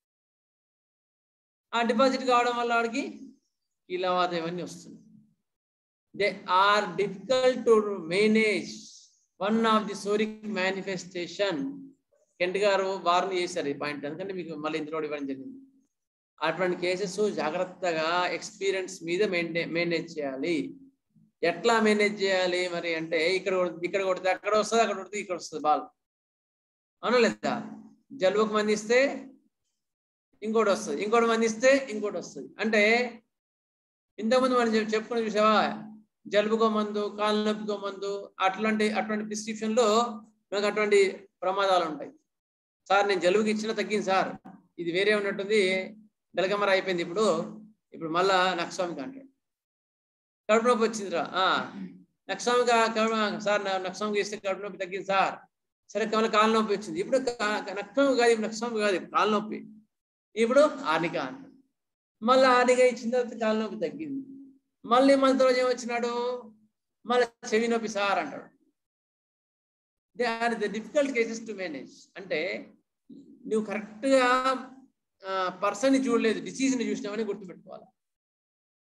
ఆ డిపాజిట్ కావడం వల్ల వాడికి కీలవాత ఇవన్నీ వస్తుంది they are difficult to manage one of the psoric manifestation Kent గారు వార్న్ చేశారు ఈ పాయింట్ ఎందుకంటే మీకు మళ్ళీ ఇందులో ఇవ్వడం జరిగింది అటువంటి కేసెస్ జాగ్రత్తగా ఎక్స్పీరియన్స్ మీద మెయింటైన్ మేనేజ్ చేయాలి ఎట్లా మేనేజ్ చేయాలి మరి అంటే ఇక్కడ కొడితే- ఇక్కడ కొడితే అక్కడ వస్తుంది అక్కడ కొడితే ఇక్కడ వస్తుంది బాల్ అవునా లేదా జలుబుకు మందిస్తే ఇంకోటి వస్తుంది ఇంకోటి మందిస్తే ఇంకోటి వస్తుంది అంటే ఇంతకుముందు మనం చెప్- చెప్పుకుని చూసావా జలుబుకో మందు కాలు నొప్పికో మందు అట్లాంటి అటువంటి ప్రిస్క్రిప్షన్ లో మనకు అటువంటి ప్రమాదాలు ఉంటాయి సార్ నేను జలుబుకి ఇచ్చిన తగ్గింది సార్ ఇది వేరే ఉన్నట్టుంది బెలగమర అయిపోయింది ఇప్పుడు ఇప్పుడు మళ్ళా నక్స్వామికి అంటాడు కడుపు నొప్పి వచ్చిందిరా ఆ, నక్స్వామికి ఆ కడుపు- సార్ నా నక్స్వామికి ఇస్తే కడుపు నొప్పి తగ్గింది సార్ సరే మళ్ళీ కాలు నొప్పి వచ్చింది ఇప్పుడు నక్స్వామి కాదు ఇప్పుడు నక్స్వామి కాదు ఇప్పుడు కాలు నొప్పి ఇప్పుడు ఆర్నిక అంటాడు మళ్ళీ ఆర్నిక ఇచ్చిన తర్వాత కాలు నొప్పి తగ్గింది మళ్ళీ మన రోజు ఏమొచ్చినాడు మళ్ళీ చెవి నొప్పి సార్ అంటాడు they are the difficult cases to manage అంటే నువ్వు కరెక్ట్గా పర్సన్ ని చూడలేదు డిసీజ్ ని చూసినామని గుర్తుపెట్టుకోవాలి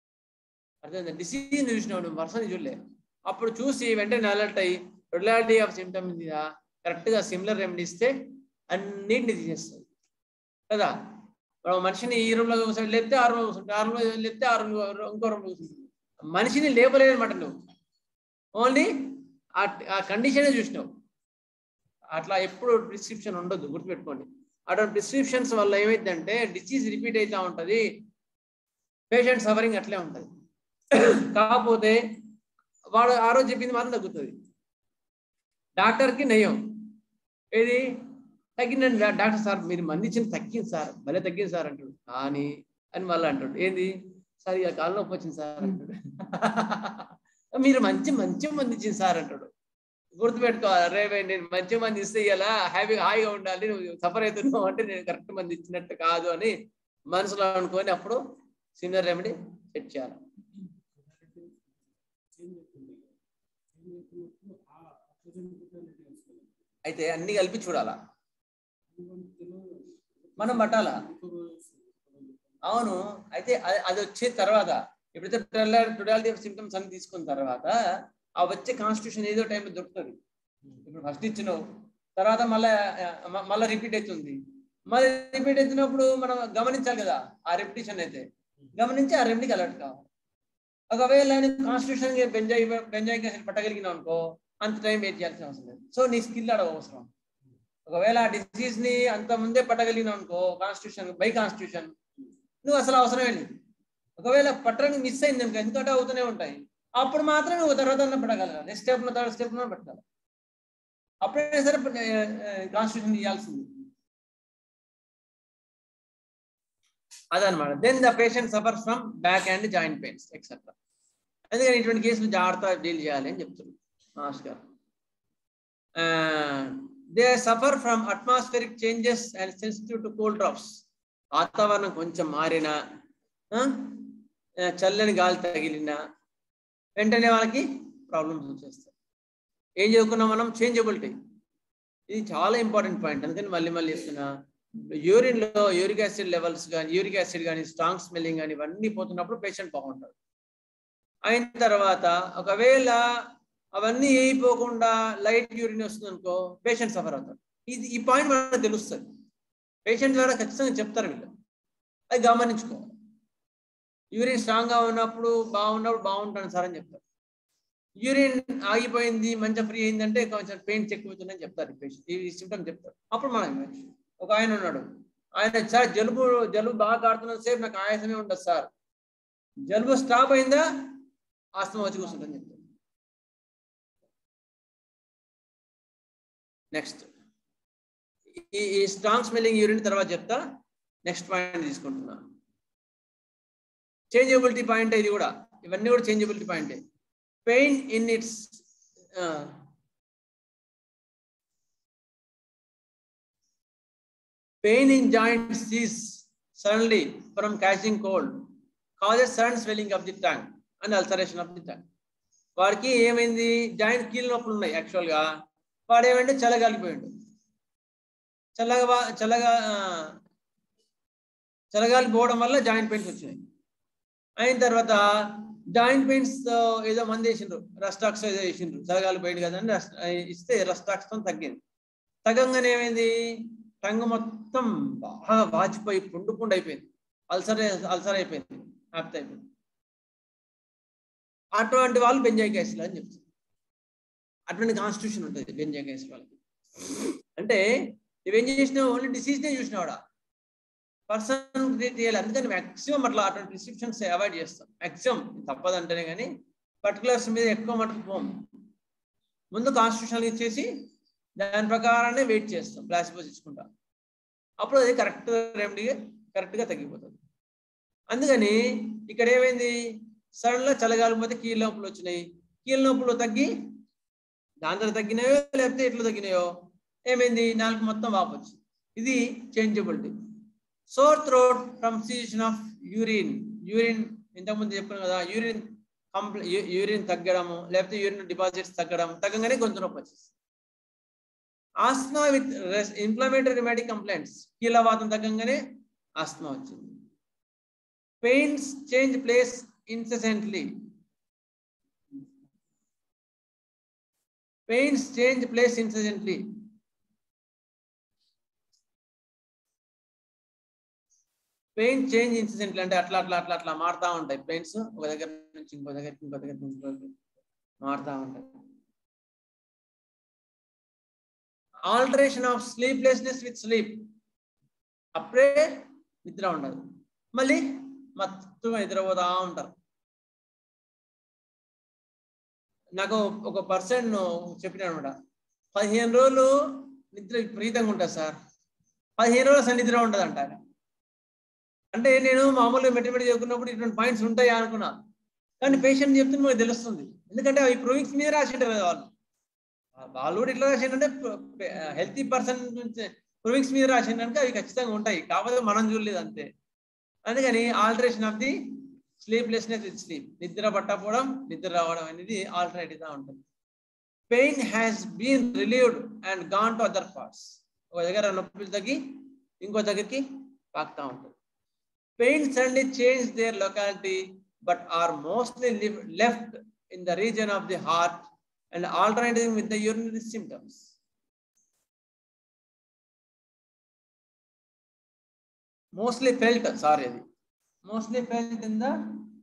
అర్థమైందా డిసీజ్ చూసినావు నువ్వు పర్సన్ చూడలే అప్పుడు చూసి వెంటనే అలర్ట్ అయ్యి రెగ్యులారిటీ ఆఫ్ సిమ్టమ్ మీద కరెక్ట్ గా సిమిలర్ రెమెడీ ఇస్తే అన్నింటిని తీసేస్తుంది కదా మనం మనిషిని ఈ రూమ్ లో కూర్చొని లేపితే ఆ రూమ్ లో కూర్చుంటే ఆ రూమ్ లో లేపితే ఆ రూమ్ ఇంకో రూమ్ లో కూర్చుంటుంది మనిషిని లేపలేదన్నమాట నువ్వు ఓన్లీ ఆ కండిషనే చూసినావు అట్లా ఎప్పుడు ప్రిస్క్రిప్షన్ ఉండదు గుర్తుపెట్టుకోండి అటువంటి ప్రిస్క్రిప్షన్స్ వల్ల ఏమైందంటే డిసీజ్ రిపీట్ అవుతా ఉంటది పేషెంట్ సఫరింగ్ అట్లే ఉంటది కాకపోతే వాడు ఆ రోజు చెప్పింది మాత్రం తగ్గుతుంది డాక్టర్కి నయం ఏది తగ్గిందండి డా- డాక్టర్ సార్ మీరు మంది ఇచ్చిన తగ్గింది సార్ భలే తగ్గింది సార్ అంటాడు కానీ అని మళ్ళీ అంటాడు ఏంది సార్ ఇక కాలు నొప్పి వచ్చింది సార్ అంటాడు మీరు మంచి మంచి మంది ఇచ్చింది సార్ అంటాడు గుర్తుపెట్టుకోవాలి రే భయ్ నేను మంచి మంది ఇస్తే ఇలా హ్యాపీగా హాయిగా ఉండాలి నువ్వు సఫర్ అవుతున్నావు అంటే నేను కరెక్ట్ మంది ఇచ్చినట్టు కాదు అని మనసులో అనుకొని అప్పుడు సీనియర్ రెమెడీ సెట్ చేయాలి అయితే అన్ని కలిపి చూడాలా మనం పట్టాలా అవును అయితే అది- అది వచ్చే తర్వాత ఎప్పుడైతే టొటాలిటీ ఆఫ్ సిమ్టమ్స్ అన్ని తీసుకున్న తర్వాత ఆ వచ్చే కాన్స్టిట్యూషన్ ఏదో టైంలో దొరుకుతుంది ఇప్పుడు ఫస్ట్ ఇచ్చినావు తర్వాత మళ్ళా ఆ, మ- మళ్ళా రిపీట్ అవుతుంది మళ్ళీ రిపీట్ అవుతున్నప్పుడు మనం గమనించాలి కదా ఆ రెపిటేషన్ అయితే గమనించి ఆ రెమెడీకి అలర్ట్ కావాలి ఒకవేళ కాన్స్టిట్యూషన్ బెంజాయి బెంజాయికి అసలు పట్టగలిగినావు అనుకో అంత టైం వెయిట్ చేయాల్సిన అవసరం లేదు సో నీ స్కిల్ ఆడ అవసరం ఒకవేళ ఆ డిసీజ్ ని అంత ముందే పట్టగలిగినావు అనుకో కాన్స్టిట్యూషన్ బై కాన్స్టిట్యూషన్ నువ్వు అసలు అవసరమే లేదు ఒకవేళ పట్టడానికి మిస్ అయింది అనుకో ఎందుకంటే అవుతూనే ఉంటాయి అప్పుడు మాత్రం నువ్వు తర్వాత పట్టగలరా నెక్స్ట్ స్టెప్ థర్డ్ స్టెప్ పెట్టాలి అప్పుడే సరే కాన్స్టిట్యూషన్ ఇవ్వాల్సింది అదనమాట then the patient suffer from back and joint pains etcetera అందుకని ఇటువంటి కేసులు జాగ్రత్త డీల్ చేయాలి అని చెప్తున్నారు మాస్టర్ గారు they suffer from atmospheric changes and sensitive to cold drops వాతావరణం కొంచెం మారినా ఆ, ఆ, చల్లని గాలి తగిలినా వెంటనే వాళ్ళకి ప్రాబ్లమ్స్ వచ్చేస్తాయి ఏం చదువుకున్నాం మనం చేంజబిలిటీ ఇది చాలా ఇంపార్టెంట్ పాయింట్ అందుకని మళ్ళీ మళ్ళీ చెప్తున్నా యూరిన్ లో యూరిక్ యాసిడ్ లెవెల్స్ కానీ యూరిక్ యాసిడ్ కానీ స్ట్రాంగ్ స్మెల్లింగ్ కానీ ఇవన్నీ పోతున్నప్పుడు పేషెంట్ బాగుంటాడు అయిన తర్వాత ఒకవేళ అవన్నీ అయిపోకుండా లైట్ యూరిన్ వస్తుంది అనుకో పేషెంట్ సఫర్ అవుతాడు ఇది ఈ పాయింట్ మనకు తెలుస్తుంది పేషెంట్ ద్వారా ఖచ్చితంగా చెప్తారు వీళ్ళు అది గమనించుకోవాలి యూరిన్ స్ట్రాంగ్ గా ఉన్నప్పుడు బాగున్నప్పుడు బాగుంటాను సార్ అని చెప్తారు యూరిన్ ఆగిపోయింది మంచిగా ఫ్రీ అయిందంటే కొంచెం పెయిన్ చెక్ అవుతుందని చెప్తారు పేషెంట్ ఈ సిమ్టమ్ చెప్తారు అప్పుడు మనం ఇవ్వచ్చు. ఒక ఆయన ఉన్నాడు ఆయన సార్ జలుబు జలుబు బాగా కాడుతున్న సేపు నాకు ఆయాసమే ఉండదు సార్ జలుబు స్టాప్ అయిందా ఆస్తమా వచ్చి కూర్చుంటుంది చెప్తారు నెక్స్ట్ ఈ ఈ స్ట్రాంగ్ స్మెల్లింగ్ యూరిన్ తర్వాత చెప్తా నెక్స్ట్ పాయింట్ తీసుకుంటున్నా చేంజబిలిటీ పాయింట్ ఇది కూడా ఇవన్నీ కూడా చేంజబిలిటీ పాయింటే pain in its pain in joint ceases suddenly from catching cold causes sudden swelling of the tongue and ulceration of the tongue వాడికి ఏమైంది జాయింట్ కీళ్ళ నొప్పులు ఉన్నాయి యాక్చువల్ గా వాడు ఏమంటే చల్లగాలిపోయాడు చల్లగా వా- చల్లగా ఆ, చల్లగాలి పోవడం వల్ల జాయింట్ పెయిన్స్ వచ్చినాయి అయిన తర్వాత జాయింట్ పెయిన్స్ ఏదో మంది వేసిండ్రు రస్టాక్స్ ఏదో వేసిండ్రు చల్లగాలి పోయింది కదా అని రస్ట్- ఇస్తే రస్టాక్స్ తో తగ్గింది తగ్గంగానే ఏమైంది టంగ్ మొత్తం బాగా వాచిపోయి పుండు పుండు అయిపోయింది అల్సర్ అల్సర్ అయిపోయింది ఆప్త అయిపోయింది అటువంటి వాళ్ళు బెంజాయిక్ యాసిడ్ అని చెప్తారు అటువంటి కాన్స్టిట్యూషన్ ఉంటుంది బెంజాయిక్ యాసిడ్ వాళ్ళకి అంటే నువ్వేం చేసినావు ఓన్లీ డిసీజ్నే చూసినావాడా పర్సన్ ట్రీట్ చేయాలి అందుకని మాక్సిమం అట్లా అటువంటి ప్రిస్క్రిప్షన్స్ అవాయిడ్ చేస్తాం మాక్సిమం తప్పదంటేనే కానీ పర్టికులర్స్ మీద ఎక్కువ మటుకు పోం ముందు కాన్స్టిట్యూషన్ ఇచ్చేసి దాని ప్రకారానే వెయిట్ చేస్తాం ప్లాసిబోస్ ఇచ్చుకుంటాం అప్పుడు అది కరెక్ట్ రెమెడీ కరెక్ట్గా తగ్గిపోతుంది అందుకని ఇక్కడ ఏమైంది సడన్ గా చల్లగాలి పోతే కీళ్ళ నొప్పులు వచ్చినాయి కీళ్ళ నొప్పులు తగ్గి దాని తర్వాత తగ్గినాయో లేకపోతే ఎట్లా తగ్గినాయో ఏమైంది నాలుగు మొత్తం వాపు వచ్చింది ఇది changeability sore throat from season of urine urine ఇంతకుముందు చెప్పాను కదా యూరిన్ కంప్లీ యూరిన్ తగ్గడము లేకపోతే యూరిన్ డిపాజిట్స్ తగ్గడం తగ్గగానే గొంతు నొప్పి వచ్చేసి asthma with inflammatory rheumatic complaints కీలవాతం తగ్గంగానే ఆస్మా వచ్చింది pains change place incessantly. Pains change place incessantly. Pain change ఇన్సిడెంట్లు అంటే అట్లా అట్లా అట్లా అట్లా మారుతా ఉంటాయి పెయిన్స్ ఒక దగ్గర నుంచి ఇంకో దగ్గరికి ఇంకో దగ్గర నుంచి ఇంకో దగ్గరికి మారుతా ఉంటాయి alteration of sleeplessness with sleep అప్పుడే నిద్ర ఉండదు మళ్ళీ మత్తుగా నిద్రపోతా ఉంటారు నాకు ఒక పర్సన్ చెప్పినాడు అనమాట పదిహేను రోజులు నిద్ర విపరీతంగా ఉంటుంది సార్ పదిహేను రోజులు అసలు నిద్ర ఉండదు అంట అంటే నేను మామూలుగా మెట్రిమెట్ చదువుకున్నప్పుడు ఇటువంటి పాయింట్స్ ఉంటాయా అనుకున్నా కానీ పేషెంట్ చెప్తుంది మనకు తెలుస్తుంది ఎందుకంటే అవి ప్రూవింగ్స్ మీద రాసింటారు కదా వాళ్ళు వాళ్ళు కూడా ఇట్లా రాసిండంటే హెల్తీ పర్సన్ ప్రూవింగ్స్ మీద రాసిండనుక అవి ఖచ్చితంగా ఉంటాయి కాకపోతే మనం చూడలేదు అంతే అందుకని alteration of the sleeplessness with sleep నిద్ర పట్టకపోవడం నిద్ర రావడం అనేది ఆల్టర్నేటివ్ గా ఉంటుంది pain has been relieved and gone to other parts ఒక దగ్గర నొప్పులు తగ్గి ఇంకో దగ్గరికి పాకుతా ఉంటుంది pain suddenly change their locality but are mostly live, left in the region of the heart and alternating with the urinary symptoms. Mostly felt, sorry, mostly felt in the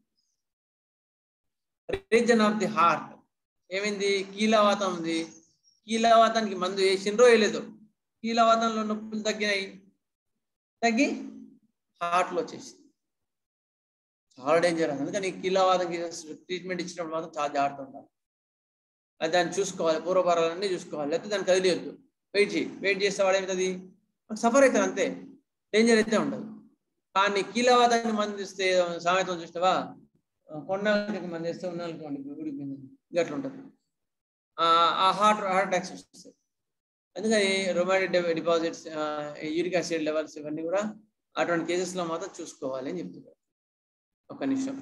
region of the heart. ఏమైంది కీలవాతం ఉంది కీలవాతానికి మందు వేసిండ్రో వేయలేదు కీలవాతంలో నొప్పులు తగ్గినాయి తగ్గి హార్ట్లో వచ్చేసింది చాలా డేంజర్ అందుకని కీలవాదం ట్రీట్మెంట్ ఇచ్చినప్పుడు మాత్రం చాలా జాగ్రత్త ఉండాలి అది దాన్ని చూసుకోవాలి పూర్వపరాలన్నీ చూసుకోవాలి లేకపోతే దాన్ని కదిలియొద్దు వెయిట్ చేయి వెయిట్ చేస్తే వాడు ఏమవుతుంది సఫర్ అవుతుంది అంతే డేంజర్ అయితే ఉండదు కానీ కీలవాదాన్ని మంది ఇస్తే సామెతం చూస్తావా కొన్నాళ్ళకి మంది ఇస్తే ఉన్నాళ్ళకి ఊడిపోయింది అట్లా ఉంటుంది ఆ హార్ట్ హార్ట్ అటాక్స్ వస్తాయి అందుకని rheumatic deposits uric acid levels ఇవన్నీ కూడా అటువంటి కేసెస్ లో మాత్రం చూసుకోవాలి అని చెప్తున్నారు ఒక నిమిషం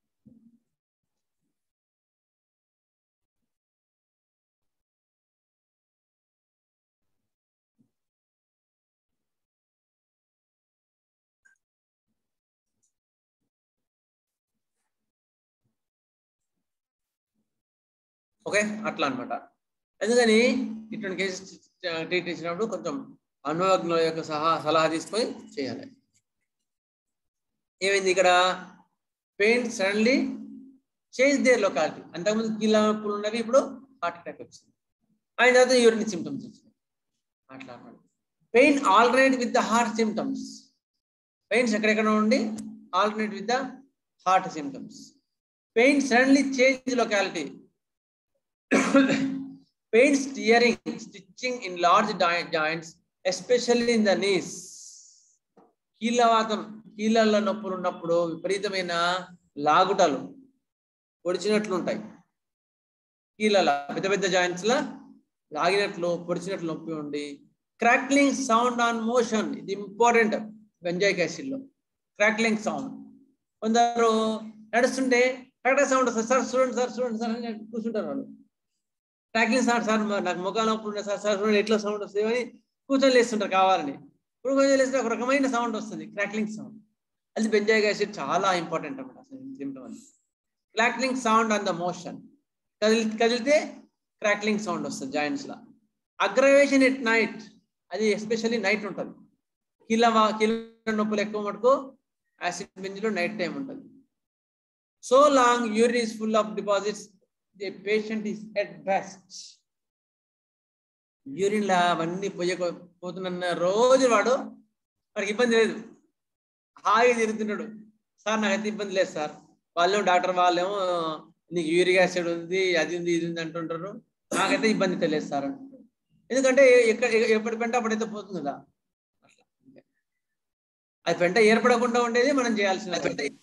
ఓకే అట్లా అనమాట ఎందుకని ఇటువంటి కేసెస్ ట్రీట్ చేసినప్పుడు కొంచెం అనుభవజ్ఞుల యొక్క సహా సలహా తీసుకొని చేయాలి ఏమైంది ఇక్కడ pain suddenly change there locality అంతకుముందు కీళ్ళ నొప్పులు ఉన్నవి ఇప్పుడు హార్ట్ అటాక్ వచ్చింది ఆయన తర్వాత యూరిన్ సిమ్టమ్స్ వచ్చినాయి అట్లా అనమాట pain alternate with the heart symptoms pains ఎక్కడెక్కడ ఉండి alternate with the heart symptoms pain suddenly change locality pain steering stitching in large joints especially in the knees కీళ్ళవాతం కీళ్ళల్లో నొప్పులు ఉన్నప్పుడు విపరీతమైన లాగుటలు పొడిచినట్లు ఉంటాయి కీళ్ళ పెద్ద పెద్ద జాయింట్స్ లా లాగినట్లు పొడిచినట్లు నొప్పి ఉండి క్రాక్లింగ్ సౌండ్ ఆన్ మోషన్ ఇది ఇంపార్టెంట్ బెంజాయిక్ యాసిడ్ లో క్రాక్లింగ్ సౌండ్ కొందరు నడుస్తుంటే కరెక్ట్ సౌండ్ వస్తుంది సార్ చూడండి సార్ చూడండి సార్ అని కూర్చుంటారు వాళ్ళు ట్రాకింగ్ సార్ సార్ నాకు ముఖాలు నొప్పులు సార్ సార్ చూడండి ఎట్లా సౌండ్ వస్తుంది అని కూర్చొని లేస్తుంటారు కావాలని ఇప్పుడు కొంచెం లేస్తే ఒక రకమైన సౌండ్ వస్తుంది క్రాక్లింగ్ సౌండ్ అది బెంజాయిక్ యాసిడ్ చాలా ఇంపార్టెంట్ అనమాట సిమ్టమ్ అది crackling sound on the motion కదిలి కదిలితే క్రాక్లింగ్ సౌండ్ వస్తుంది జాయింట్స్ లా అగ్రవేషన్ ఎట్ నైట్ అది ఎస్పెషల్లీ నైట్ ఉంటుంది కిల్ల కిల్ల నొప్పులు ఎక్కువ మటుకు యాసిడ్ బెంజ్లో నైట్ టైం ఉంటుంది so long urine is full of deposits the patient is at best urine లా అవన్నీ పోయే పోతున్న రోజు వాడు వాడికి ఇబ్బంది లేదు హాయిగా తిరుగుతున్నాడు సార్ నాకైతే ఇబ్బంది లేదు సార్ వాళ్ళేమో డాక్టర్ వాళ్ళేమో నీకు యూరిక్ యాసిడ్ ఉంది అది ఉంది ఇది ఉంది అంటుంటారు నాకైతే ఇబ్బంది తెలియదు సార్ అంటుంటారు ఎందుకంటే ఎక్కడ ఎప్పటి పెంట అప్పుడైతే పోతుంది కదా అట్లా అది పెంట ఏర్పడకుండా ఉండేది మనం చేయాల్సిన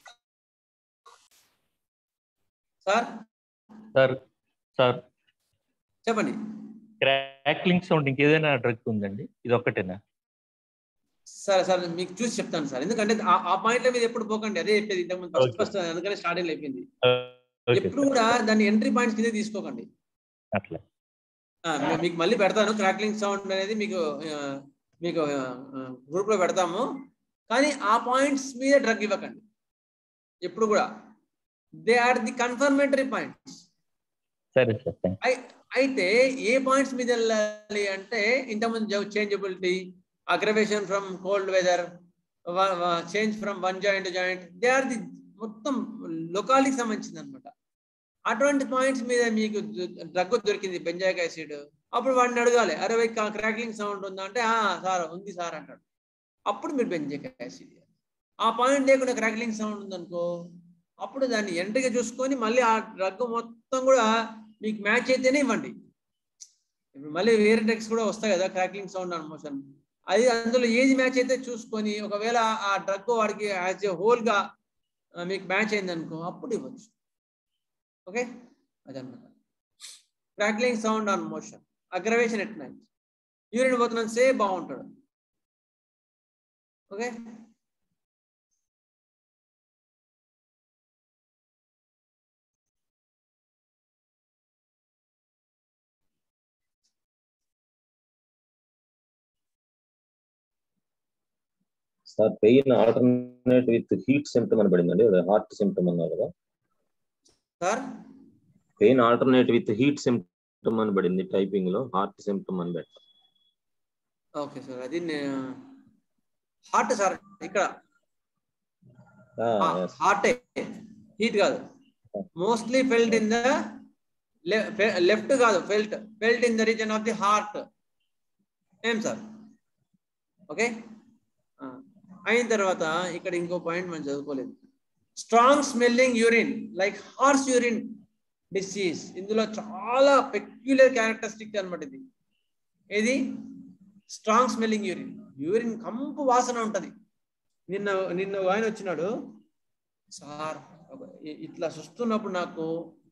సార్ సార్ సార్ చెప్పండి క్రాక్లింగ్ సౌండ్ ఇంకేదైనా డ్రగ్ ఉందండి ఇది ఒక్కటేనా సరే సరే మీకు చూసి చెప్తాను సార్ ఎందుకంటే ఆ- ఆ పాయింట్ల మీద ఎప్పుడు పోకండి అదే చెప్పేది ఇంతకుముందు ఫస్ట్ Okay. ఫస్ట్ అందుకనే స్టార్టింగ్ అయిపోయింది ఓకే ఎప్పుడు కూడా దాన్ని ఎంట్రీ పాయింట్స్ కింద తీసుకోకండి అట్లా ఆ, మీ- మీకు మళ్ళీ పెడతాను క్రాక్లింగ్ సౌండ్ అనేది మీకు ఆ, మీకు గ్రూప్ లో పెడతాము కానీ ఆ పాయింట్స్ మీద డ్రగ్ ఇవ్వకండి ఎప్పుడు కూడా they are the confirmatory points సరే సార్ థ్యాంక్ అయితే ఏ పాయింట్స్ మీద వెళ్ళాలి అంటే ఇంతకుముందు changeability aggravation from cold weather change from one joint joint they are the మొత్తం లొకాలిటీకి సంబంధించింది అనమాట అటువంటి పాయింట్స్ మీద మీకు డ్రగ్ దొరికింది బెంజాయిక్ యాసిడ్ అప్పుడు వాడిని అడగాలి అరే క్రాక్లింగ్ సౌండ్ ఉందా అంటే "ఆ, సార్ ఉంది సార్ అంటాడు అప్పుడు మీరు బెంజాయిక్ యాసిడ్ ఆ పాయింట్ లేకుండా క్రాక్లింగ్ సౌండ్ ఉందనుకో అప్పుడు దాన్ని ఎంటగా చూసుకొని మళ్ళీ ఆ డ్రగ్ మొత్తం కూడా మీకు మ్యాచ్ అయితేనే ఇవ్వండి ఇప్పుడు మళ్ళీ వేరే డ్రగ్స్ కూడా వస్తాయి కదా క్రాక్లింగ్ సౌండ్ అండ్ మోషన్ అది అందులో ఏది మ్యాచ్ అయితే చూసుకొని ఒకవేళ ఆ డ్రగ్ వాడికి యాజ్ ఏ హోల్ గా ఆ, మీకు మ్యాచ్ అయింది అనుకో అప్పుడు ఇవ్వచ్చు ఓకే అదన్నమాట crackling sound on motion aggravation at night urine పోతున్నాను సే బాగుంటాడు okay sir pain alternate with heat symptom అని పడిందండి హార్ట్ సిమ్టమ్ అన్నారు కదా sir pain alternate with heat symptom అని పడింది టైపింగ్ లో హార్ట్ సిమ్టమ్ అని పెట్టారు ఓకే సార్ అది హార్ట్ సార్ ఇక్కడ హార్ట్ హీట్ కాదు mostly felt in the left కాదు felt felt in the region of the heart ఏం సార్ ఓకే అయిన తర్వాత ఇక్కడ ఇంకో పాయింట్ మనం చదువుకోలేదు strong smelling urine like horse urine disease ఇందులో చాలా పెక్యులర్ క్యారెక్టరిస్టిక్ అనమాట ఇది ఏది స్ట్రాంగ్ స్మెల్లింగ్ యూరిన్ యూరిన్ కంపు వాసన ఉంటది నిన్న నిన్న ఒక ఆయన వచ్చినాడు సార్ ఒక- ఇ- ఇట్లా చూస్తున్నప్పుడు నాకు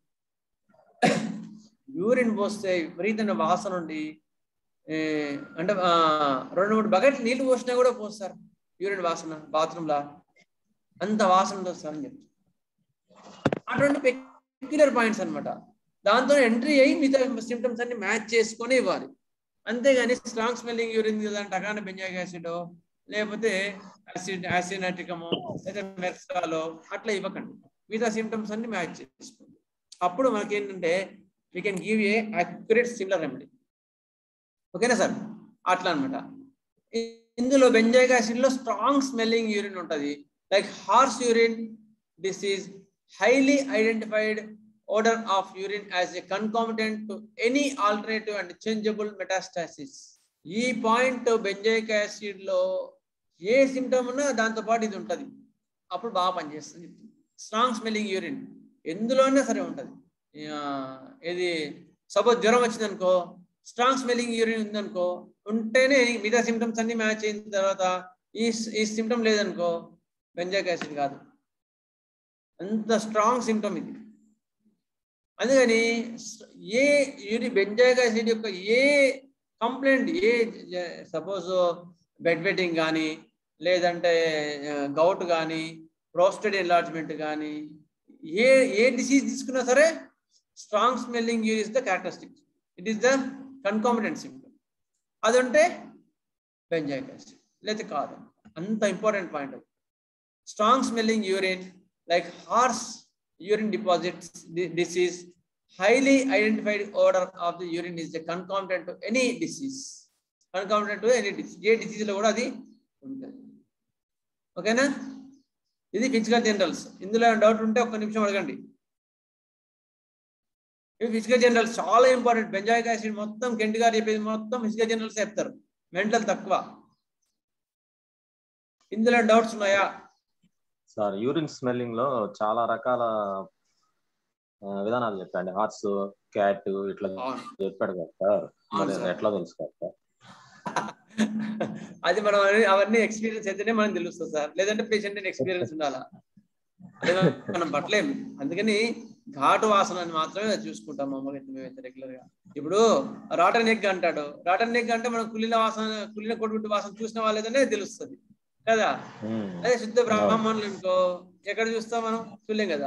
యూరిన్ పోస్తే విపరీతమైన వాసన ఉండి ఏ, అంటే ఆ, రెండు మూడు బకెట్లు నీళ్లు పోసినా కూడా పోస్తారు యూరిన్ వాసన బాత్రూమ్ లా అంత వాసన ఉంటుంది సార్ అని చెప్తారు అటువంటి పెక్యులర్ పాయింట్స్ అన్నమాట దాంతో ఎంట్రీ అయ్యి మిగతా సిమ్టమ్స్ అన్ని మ్యాచ్ చేసుకొని ఇవ్వాలి అంతేగాని స్ట్రాంగ్ స్మెల్లింగ్ యూరిన్ అంటే అగాన బెంజాయిక్ యాసిడ్ లేకపోతే యాసిడ్ యాసినాటికమో లేదా మెర్సాలో అట్లా ఇవ్వకండి మిగతా సిమ్టమ్స్ అన్ని మ్యాచ్ చేసుకోండి అప్పుడు మనకి ఏంటంటే we can give a accurate similar remedy ఓకేనా సార్ అట్లా అనమాట ఇందులో బెంజాయిక్ యాసిడ్ లో స్ట్రాంగ్ స్మెల్లింగ్ యూరిన్ ఉంటది like horse urine disease highly identified odor of urine as a concomitant to any alternative and changeable metastasis. ఈ point benzoic acid లో ఏ symptom ఉన్నా దాంతో పాటు ఇది ఉంటది అప్పుడు బాగా పనిచేస్తుంది స్ట్రాంగ్ స్మెల్లింగ్ యూరిన్ ఎందులోనే సరే ఉంటది ఆ, ఇది సపోజ్ జ్వరం వచ్చింది అనుకో స్ట్రాంగ్ స్మెల్లింగ్ యూరిన్ ఉందనుకో ఉంటేనే మిగతా సిమ్టమ్స్ అన్ని మ్యాచ్ అయిన తర్వాత ఈ ఈ సిమ్టమ్ లేదనుకో బెంజైక్ యాసిడ్ కాదు అంత స్ట్రాంగ్ సిమ్టమ్ ఇది అందుకని ఏ యూరి బెంజాయిక్ యాసిడ్ యొక్క ఏ కంప్లైంట్ ఏ సపోజ్ బెడ్ వెట్టింగ్ కానీ లేదంటే గౌట్ కానీ ప్రోస్టేట్ ఎన్లార్జ్మెంట్ కానీ ఏ ఏ డిసీజ్ తీసుకున్నా సరే strong smelling urine is the characteristic it is the concomitant symptom అది ఉంటే బెంజాయిక్ యాసిడ్ లేదా కాదు అంత ఇంపార్టెంట్ పాయింట్ అది strong smelling urine like harsh urine deposits di- disease, highly identified odor of the urine is a concomitant to any disease. Concomitant to any disease. ఏ disease లో కూడా అది ఉంటుంది ఓకేనా ఇది ఫిజికల్ జనరల్స్ ఇందులో డౌట్ ఉంటే ఒక్క నిమిషం అడగండి ఇవి ఫిజికల్ జనరల్స్ చాలా ఇంపార్టెంట్ బెంజాయిక్ యాసిడ్ మొత్తం కెంటి గారు చెప్పేది మొత్తం ఫిజికల్ జనరల్స్ చెప్తారు మెంటల్ తక్కువ ఇందులో డౌట్స్ ఉన్నాయా సార్ యూరిన్ స్మెల్లింగ్ లో చాలా రకాల ఆ, విధానాలు చెప్పండి హార్స్ క్యాట్ ఇట్లా అవును. చెప్పాడు కదా సార్ అవును మరి సార్. ఎట్లా తెలుసు కదా సార్ అది మనం అన్ని- అవన్నీ ఎక్స్పీరియన్స్ అయితేనే మనం తెలుస్తుంది సార్ లేదంటే పేషెంట్ ఎక్స్పీరియన్స్ ఉండాలా అదే మనం పట్టలేం అందుకని ఘాటు వాసన అని మాత్రమే చూసుకుంటాం మామూలుగా అయితే మేమైతే రెగ్యులర్ గా ఇప్పుడు రాటన్ ఎగ్ అంటాడు రాటన్ ఎగ్ అంటే మనం కుళ్ళిన వాసన కుళ్ళిన కొడుగుడ్డు వాసన చూసిన వాళ్ళేదనే తెలుస్తుంది కదా ఉమ్. అదే శుద్ధ బ్రాహ్మణులు ఇంకో ఎక్కడ చూస్తాం మనం చూడలేం కదా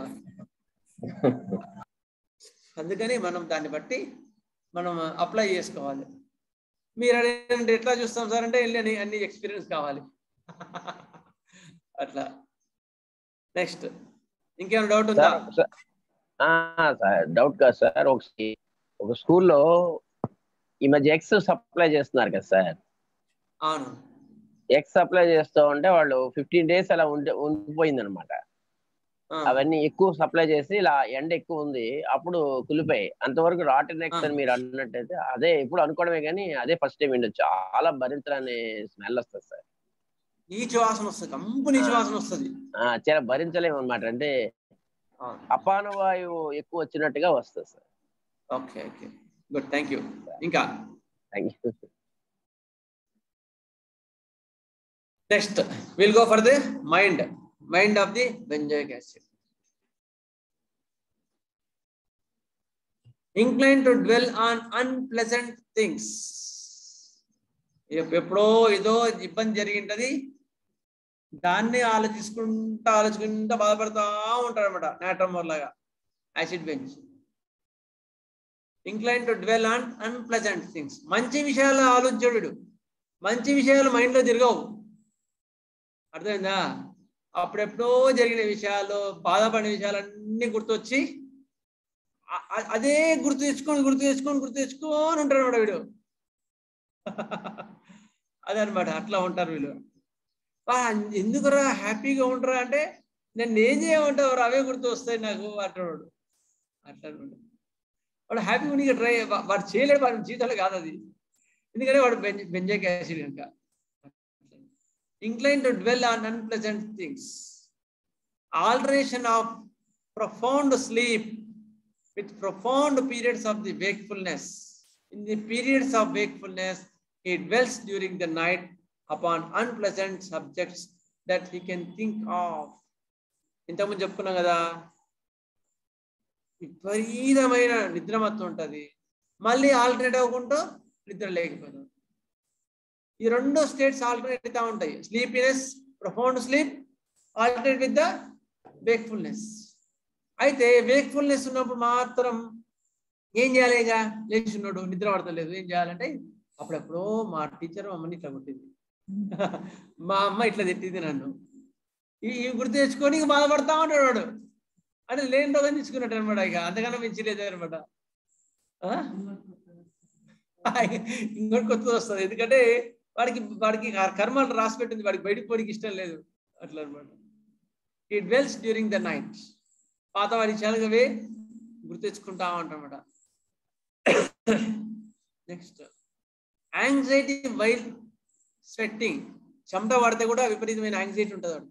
అందుకని మనం దాన్ని బట్టి మనం అప్లై చేసుకోవాలి మీరు అడిగినట్టు ఎట్లా చూస్తాం సార్ అంటే వెళ్ళి అన్ని- అన్ని ఎక్స్పీరియన్స్ కావాలి అట్లా నెక్స్ట్ ఇంకేమైనా డౌట్ ఉందా సార్ ఒకసారి- ఆ, సార్ డౌట్ కాదు సార్ ఒకసారి ఒక స్కూల్లో ఈ మధ్య ఎక్స్ సప్లై చేస్తున్నారు కదా సార్ అవును ఎక్స్ సప్లై చేస్తూ ఉంటే వాళ్ళు ఫిఫ్టీన్ డేస్ అలా ఉండి ఉండిపోయింది అనమాట ఆ, అవన్నీ ఎక్కువ సప్లై చేసి ఇలా ఎండ ఎక్కువ ఉంది అప్పుడు కులిపోయాయి అంతవరకు రాటన్ ఎక్స్ అని మీరు అన్నట్టయితే అదే ఎప్పుడు అనుకోవడమే కానీ అదే ఫస్ట్ టైం ఏంటో చాలా భరించడానికి స్మెల్ వస్తుంది సార్ నీచు వాసన వస్తుంది కంపు నీచు వాసన వస్తుంది ఆ, చాలా భరించలేము అనమాట అంటే అవును. అపాన వాయువు ఎక్కువ వచ్చినట్టుగా వస్తుంది sir okay okay good thank you ఇంకా thank you next will go for the mind mind of the benzoic acid incline to dwell on unpleasant things ఎప్పుడో ఏదో ఇబ్బంది జరిగింటది దాన్ని ఆలోచించుకుంటా ఆలోచించుకుంటా బాధపడతా ఉంటారు అనమాట నాటమోర్ లాగా acid benz incline to dwell on unpleasant things మంచి విషయాలు ఆలోచించాడు వీడు. మంచి విషయాలు మైండ్లో తిరగవు అర్థమైందా అప్పుడెప్పుడో జరిగిన విషయాలు బాధపడిన విషయాలన్నీ గుర్తొచ్చి అ- అ- అదే గుర్తు తెచ్చుకొని గుర్తు తెచ్చుకొని గుర్తు తెచ్చుకొని ఉంటారు అనమాట వీడు అదనమాట అట్లా ఉంటారు వీళ్ళు "వా, ఎందుకురా హ్యాపీగా ఉంటారా అంటే నేను ఏం చేయమంటావు అవే గుర్తు వస్తాయి నాకు అంటాడు అట్లా అనమాట వాడు హ్యాపీగా ఉండి ట్రై వాడు చేయలేడు వాడి జీవితంలో కాదు అది ఎందుకంటే వాడు బెంజ్ బెంజాక్ యాసిడ్ కనుక inclined to dwell on unpleasant things. Alteration of profound sleep with profound periods of the wakefulness. In the periods of wakefulness, he dwells during the night upon unpleasant subjects that he can think of. ఇంతకుముందు చెప్పుకున్నాం కదా విపరీతమైన నిద్ర మొత్తం ఉంటుంది మళ్ళీ alternate అవ్వకుండా నిద్ర లేకపోతుంది ఈ రెండు స్టేట్స్ ఆల్టర్నేట్ అవుతా ఉంటాయి sleepiness profound sleep alternate with the wakefulness అయితే వేక్ఫుల్నెస్ ఉన్నప్పుడు మాత్రం ఏం చేయాలి ఇక లేచి ఉన్నాడు నిద్ర పడతలేదు ఏం చేయాలంటే అప్పుడెప్పుడో మా టీచర్ అమ్మని ఇట్లా కొట్టింది మా అమ్మ ఇట్లా తిట్టింది నన్ను ఈ- ఇవి గుర్తు తెచ్చుకొని ఇక బాధపడతా ఉంటాడు వాడు అంటే లేని రోగం తీసుకున్నట్టు అనమాట ఇక అంతకన్నా మించలేదు అనమాట ఇంకోటి కొత్తది వస్తుంది ఎందుకంటే వాడికి వాడికి ఆ కర్మలు రాసి పెట్టింది వాడికి బయటికి పోడికి ఇష్టం లేదు అట్లా అనమాట ఈ డ్వెల్స్ డ్యూరింగ్ ద నైట్ పాత వాడి చాలుగవే గుర్తు తెచ్చుకుంటా ఉంటామట నెక్స్ట్ యాంగ్జైటీ వైల్ స్వెట్టింగ్ చెమట పడితే కూడా విపరీతమైన యాంగ్జైటీ ఉంటుంది వాడికి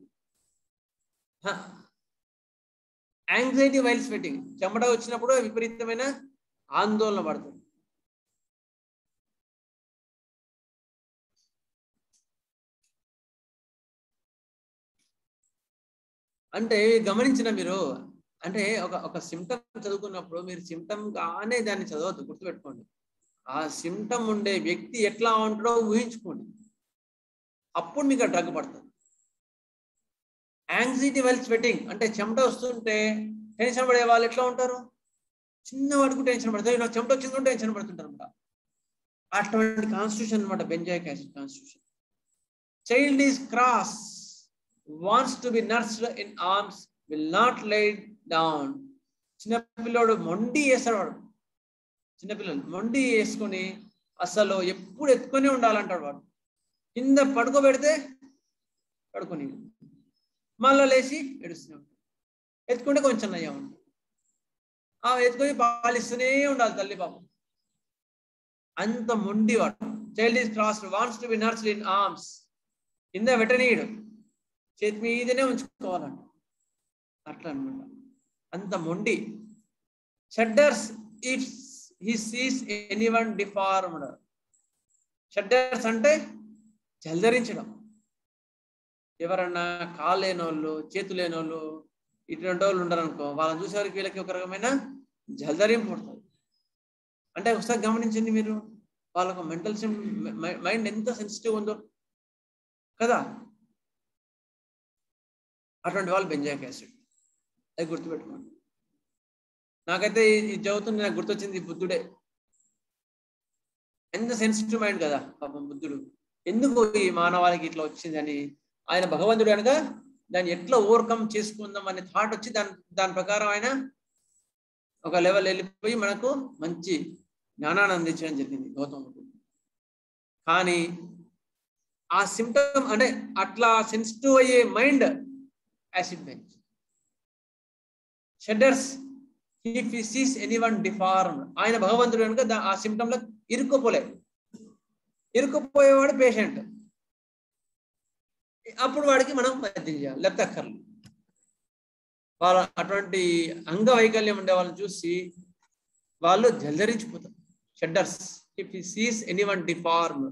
యాంగ్జైటీ వైల్ స్వెట్టింగ్ చెమట వచ్చినప్పుడు విపరీతమైన ఆందోళన పడుతుంది అంటే గమనించిన మీరు అంటే ఒక ఒక సిమ్టమ్ చదువుకున్నప్పుడు మీరు సిమ్టమ్ గానే దాన్ని చదవద్దు గుర్తుపెట్టుకోండి ఆ సిమ్టమ్ ఉండే వ్యక్తి ఎట్లా ఉంటాడో ఊహించుకోండి అప్పుడు మీకు ఆ డ్రగ్ పడుతుంది యాంగ్జైటీ వెల్ స్వెట్టింగ్ అంటే చెమట వస్తుంటే టెన్షన్ పడే వాళ్ళు ఎట్లా ఉంటారు చిన్న వాడికి టెన్షన్ పడతారు నాకు చెమట వచ్చిందంటే టెన్షన్ పడుతుంటారు అనమాట అటువంటి కాన్స్టిట్యూషన్ అనమాట benzoic acid constitution child is cross wants to be nursed in arms will not lie down చిన్నపిల్లోడు మొండి వేస్తాడు వాడు చిన్నపిల్లలు మొండి వేసుకొని అసలు ఎప్పుడు ఎత్తుకొని ఉండాలంటాడు వాడు కింద పడుకోబెడితే పడుకొని మళ్ళా లేచి ఏడుస్తూనే ఉంటాడు ఎత్తుకుంటే కొంచెం నయ్యా ఉంటుంది ఆ ఎత్తుకొని పాలిస్తూనే ఉండాలి తల్లి పాపం అంత మొండి వాడు child is cross wants to be nursed in arms కింద వెటనీయుడు చేతి మీదనే ఉంచుకోవాలంట అట్లా అనమాట అంత మొండి shudders if he sees any one deformed shudders అంటే జల్దరించడం ఎవరన్నా కాలు లేనోళ్ళు చేతులు లేనోళ్ళు ఇటువంటి వాళ్ళు ఉండరు అనుకో వాళ్ళని చూసేవారికి వీళ్ళకి ఒక రకమైన జల్దరింపు పుడుతుంది అంటే ఒకసారి గమనించండి మీరు వాళ్ళకు మెంటల్ మైండ్ ఎంత సెన్సిటివ్ ఉందో కదా అటువంటి వాళ్ళు బెంజాయిక్ యాసిడ్ అది గుర్తుపెట్టుకోండి నాకైతే ఇది చదువుతుంది నాకు గుర్తొచ్చింది ఈ బుద్ధుడే ఎంత సెన్సిటివ్ మైండ్ కదా పాపం బుద్ధుడు ఎందుకు ఈ మానవాళికి ఇట్లా వచ్చిందని ఆయన భగవంతుడు కనుక దాన్ని ఎట్లా ఓవర్కమ్ చేసుకుందాం అనే థాట్ వచ్చి దాని దాని ప్రకారం ఆయన ఒక లెవెల్ వెళ్ళిపోయి మనకు మంచి జ్ఞానాన్ని అందించడం జరిగింది గౌతమ బుద్ధుడు కానీ ఆ సిమ్టమ్ అంటే అట్లా సెన్సిటివ్ అయ్యే mind acid benz shudders if he sees any one deform ఆయన భగవంతుడు కనుక దా- ఆ సిమ్టమ్ లో ఇరుక్కుపోలేదు ఇరుక్కుపోయేవాడు పేషెంట్ అప్పుడు వాడికి మనం వైద్యం చేయాలి లేకపోతే అక్కర్లేదు వాళ్ళ అటువంటి అంగవైకల్యం ఉండే వాళ్ళని చూసి వాళ్ళు జల్దరించిపోతారు shudders if he sees any one deform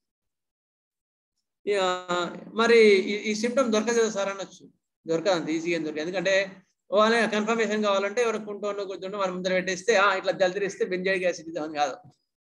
మరి ఈ- ఈ సిమ్టమ్ దొరకదు సార్ అనొచ్చు దొరకదు అంత ఈజీగా ఏం దొరకదు ఎందుకంటే వాళ్ళ కన్ఫర్మేషన్ కావాలంటే ఎవరు కుంటూ కూర్చుంటూ మన ముందర పెట్టేస్తే "ఆ, ఇట్లా జల్దరిస్తే బెంజాయిక్ యాసిడ్ ఇది అని కాదు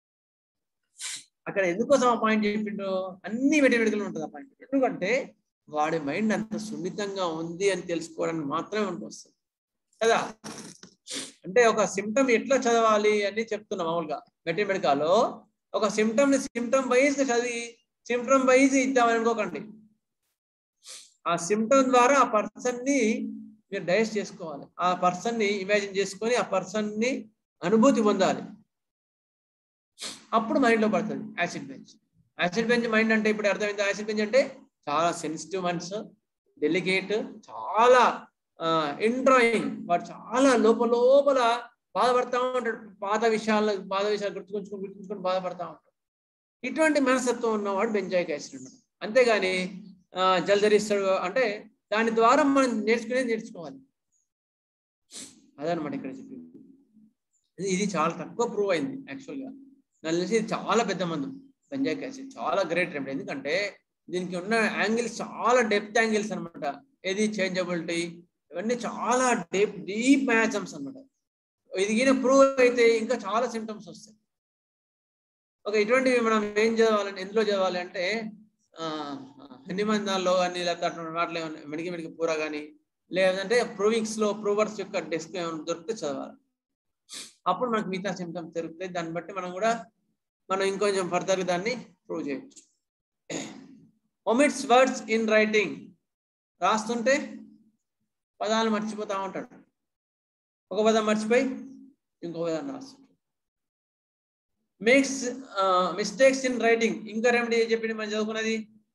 అక్కడ ఎందుకోసం ఆ పాయింట్ చెప్పిండు అన్ని మెటీరియల్ ఉంటుంది ఆ పాయింట్ ఎందుకంటే వాడి మైండ్ అంత సున్నితంగా ఉంది అని తెలుసుకోవడానికి మాత్రమే మనకు వస్తుంది కదా అంటే ఒక సిమ్టమ్ ఎట్లా చదవాలి అని చెప్తున్నా మామూలుగా మెటీమెడికాలో ఒక సిమ్టమ్ ని సిమ్టమ్ వైజ్ చదివి సిమ్టమ్ వైజ్ ఇద్దామని అనుకోకండి ఆ సిమ్టమ్ ద్వారా ఆ పర్సన్ ని మీరు డైజెస్ట్ చేసుకోవాలి ఆ పర్సన్ ని ఇమాజిన్ చేసుకొని ఆ పర్సన్ ని అనుభూతి పొందాలి అప్పుడు మైండ్ లో పడుతుంది acid benz acid benz mind అంటే ఇప్పుడు అర్థమైంది యాసిడ్ బెంచ్ అంటే చాలా సెన్సిటివ్ మనసు డెలికేట్ చాలా ఎండ్రాయింగ్ వాడు చాలా లోపల లోపల బాధపడతా ఉంటాడు పాత విషయాలు పాత విషయాలు గుర్తుకుంచుకొని గుర్తుంచుకొని బాధపడతా ఉంటాడు ఇటువంటి మనస్తత్వం ఉన్నవాడు బెంజాయిక్ యాసిడ్ ఉన్నాడు అంతేగాని ఆ, జలధరిస్తాడు అంటే దాని ద్వారా మనం నేర్చుకునేది నేర్చుకోవాలి అదనమాట ఇక్కడ చెప్పింది ఇది- ఇది చాలా తక్కువ ప్రూవ్ అయింది యాక్చువల్గా నాకు తెలిసి ఇది చాలా పెద్ద మందు బెంజాయిక్ యాసిడ్ చాలా గ్రేట్ రెమెడీ ఎందుకంటే దీనికి ఉన్న యాంగిల్స్ చాలా డెప్త్ యాంగిల్స్ అన్నమాట ఏది చేంజబిలిటీ ఇవన్నీ చాలా డీప్ డీప్ మ్యాచమ్స్ అన్నమాట ఇది గిన ప్రూవ్ అయితే ఇంకా చాలా సిమ్టమ్స్ వస్తాయి ఓకే ఇటువంటివి మనం ఏం చదవాలంటే ఎందులో చదవాలి అంటే నిబంధనలో కానీ లేకపోతే అటువంటి వాటిలో ఏమైనా మెడికి మెడికి పూర కానీ లేదంటే ప్రూవింగ్స్ లో ప్రూవర్స్ యొక్క డెస్క్ ఏమైనా దొరికితే చదవాలి అప్పుడు మనకు మిగతా సిమ్టమ్స్ దొరుకుతాయి దాన్ని బట్టి మనం కూడా మనం ఇంకొంచెం ఫర్దర్ దాన్ని ప్రూవ్ చేయొచ్చు ఒమిట్స్ వర్డ్స్ ఇన్ రైటింగ్ రాస్తుంటే పదాలు మర్చిపోతా ఉంటాడు ఒక పదం మర్చిపోయి ఇంకో పదం రాస్తుంటాడు మేక్స్ మిస్టేక్స్ ఇన్ రైటింగ్ ఇంకా రెమెడీ చెప్పింది మనం చదువుకున్నది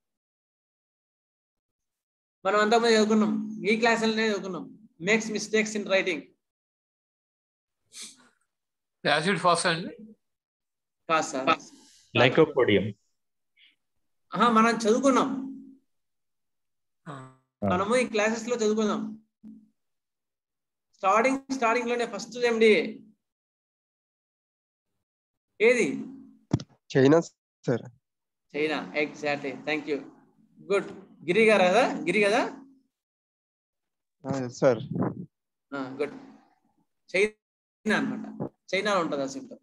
మనం అంతకుముందు చదువుకున్నాం ఈ క్లాసులనే చదువుకున్నాం makes mistakes in writing acid phos అండి కాదు సార్ లైకోపోడియం ఆహా, మనం చదువుకున్నాం మనము ఈ క్లాసెస్ లో చదువుకుందాం స్టార్టింగ్ స్టార్టింగ్ లోనే ఫస్ట్ రెమెడీ ఏది China sir China exactly thank you good Giri గారు కదా గిరి కదా సార్ గుడ్ చైనా అన్నమాట చైనాలో ఉంటుంది ఆ సింపుల్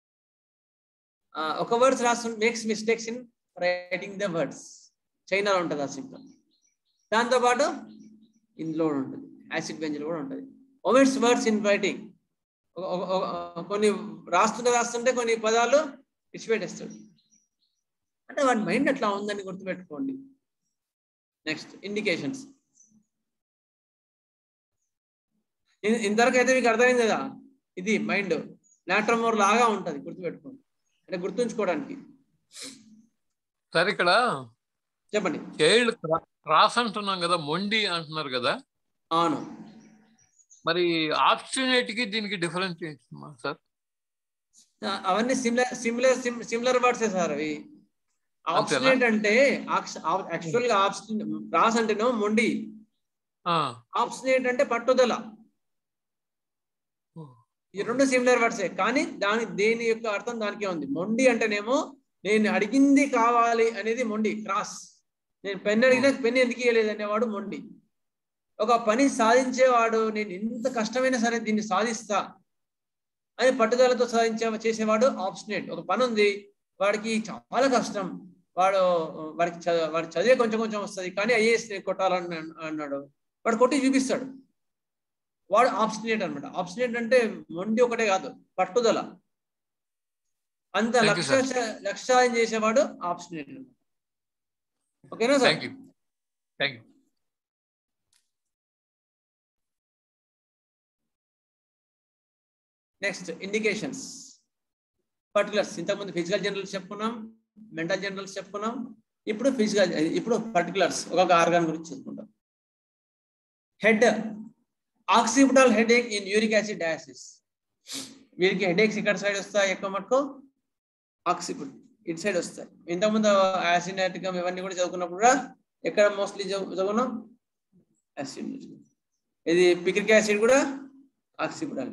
ఒక వర్డ్స్ రాస్తు makes mistakes in writing the words చైనాలో ఉంటుంది ఆ సింపుల్ దాంతోపాటు ఇందులో కూడా ఉంటుంది యాసిడ్ బెంజ్లో కూడా ఉంటుంది ఒమిట్స్ వర్డ్స్ ఇన్ రైటింగ్ కొన్ని రాస్తుంటే రాస్తుంటే కొన్ని పదాలు ఇచ్చిపెట్టేస్తాడు అంటే వాడి మైండ్ అట్లా ఉందని గుర్తుపెట్టుకోండి నెక్స్ట్ ఇండికేషన్స్ ఇంతవరకు అయితే మీకు అర్థమైంది కదా ఇది మైండ్ లాట్రమోర్ లాగా ఉంటది గుర్తుపెట్టుకోండి అంటే గుర్తుంచుకోవడానికి సరే ఇక్కడ చెప్పండి చైల్డ్ క్రాస్ అంటున్నాం కదా మొండి అంటున్నారు కదా అవును మరి ఆబ్స్టినేట్ కి దీనికి డిఫరెన్స్ ఏంటి సార్ ఆ, అవన్నీ similar similar similar words sir అవి ఆప్షనేట్ అంటే యాక్చువల్ గా ఆప్షన్ రాస్ అంటేనో మొండి ఆప్షనేట్ అంటే పట్టుదల ఈ రెండు సిమిలర్ వర్డ్సే కానీ దాని దేని యొక్క అర్థం దానికే ఉంది మొండి అంటేనేమో నేను అడిగింది కావాలి అనేది మొండి క్రాస్ నేను పెన్ అడిగినా పెన్ ఎందుకు ఇవ్వలేదు అనేవాడు మొండి ఒక పని సాధించేవాడు నేను ఎంత కష్టమైనా సరే దీన్ని సాధిస్తా అని పట్టుదలతో సాధించే చేసేవాడు ఆప్షనేట్ ఒక పని ఉంది వాడికి చాలా కష్టం వాడు వాడికి చ- వాడి చదివే కొంచెం కొంచెం వస్తుంది కానీ ఐఏఎస్ కొట్టాలని అన్- అన్నాడు వాడు కొట్టి చూపిస్తాడు వాడు ఆప్షనేట్ అన్నమాట ఆప్షనేట్ అంటే మొండి ఒకటే కాదు పట్టుదల అంత Thank you, లక్ష్య sir. లక్ష్యాయం చేసేవాడు ఆప్షనేట్ అన్నమాట ఓకేనా sir thank you thank you next indications particulars ఇంతకుముందు ఫిజికల్ జనరల్స్ చెప్పుకున్నాం మెంటల్ జనరల్స్ చెప్పుకున్నాం ఇప్పుడు ఫిజికల్ ఇప్పుడు పర్టికులర్స్ ఒక్కొక్క ఆర్గాన్ గురించి చెప్పుకుంటాం head occipital headache in uric acid diathesis వీరికి హెడేక్స్ ఇక్కడ సైడ్ వస్తాయి ఎక్కువ మటుకు ఆక్సిపిట్ ఇటు సైడ్ వస్తాయి ఇంతకుముందు యాసినాటికం ఇవన్నీ కూడా చదువుకున్నప్పుడు కూడా ఎక్కడ మోస్ట్లీ చదువుకున్నాం యాసిడ్ ఇది పిక్రిక్ యాసిడ్ కూడా occipital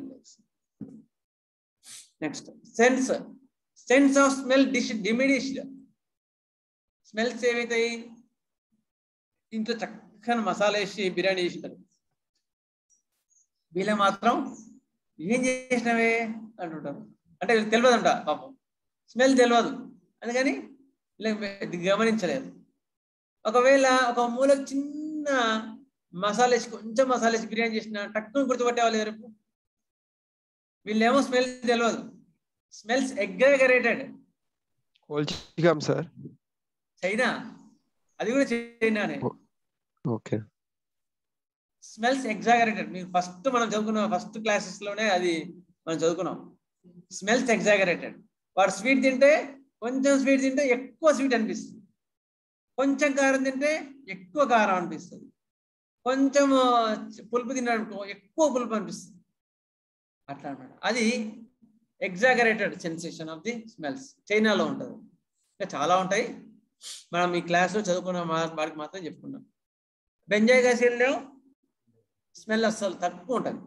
next sense sense of smell డిష్ డిమినిష్డ్ స్మెల్స్ ఏమవుతాయి ఇంట్లో చక్కని మసాలా వేసి బిర్యానీ చేసింటారు వీళ్ళ మాత్రం ఏం చేసినవే అంటుంటారు అంటే వీళ్ళకి తెలియదంట పాపం స్మెల్ తెలియదు అందుకని వీళ్ళకి గమనించలేదు ఒకవేళ ఒక మూల చిన్న మసాలా వేసి కొంచెం మసాలా వేసి బిర్యానీ చేసిన టక్కును గుర్తుపట్టేవాళ్ళు రేపు వీళ్ళేమో స్మెల్ తెలియదు స్మెల్స్ ఎగ్రాగరేటెడ్ కోల్చిగాం సార్ చైనా అది కూడా చైనానే ఓకే స్మెల్స్ ఎగ్జాగరేటెడ్ మీరు ఫస్ట్ మనం చదువుకున్న ఫస్ట్ క్లాసెస్ లోనే అది మనం చదువుకున్నాం స్మెల్స్ ఎగ్జాగరేటెడ్ వాడు స్వీట్ తింటే కొంచెం స్వీట్ తింటే ఎక్కువ స్వీట్ అనిపిస్తుంది కొంచెం కారం తింటే ఎక్కువ కారం అనిపిస్తుంది కొంచెం పులుపు తిన్నాడు ఎక్కువ పులుపు అనిపిస్తుంది అట్లా అన్నమాట అది exaggerated sensation of the smells చైనాలో ఉంటుంది ఇంకా చాలా ఉంటాయి మనం ఈ క్లాస్లో చదువుకున్న వారికి మాత్రం చెప్పుకున్నాం బెంజాయ్ యాసిడ్లో స్మెల్ అస్సలు తక్కువ ఉంటుంది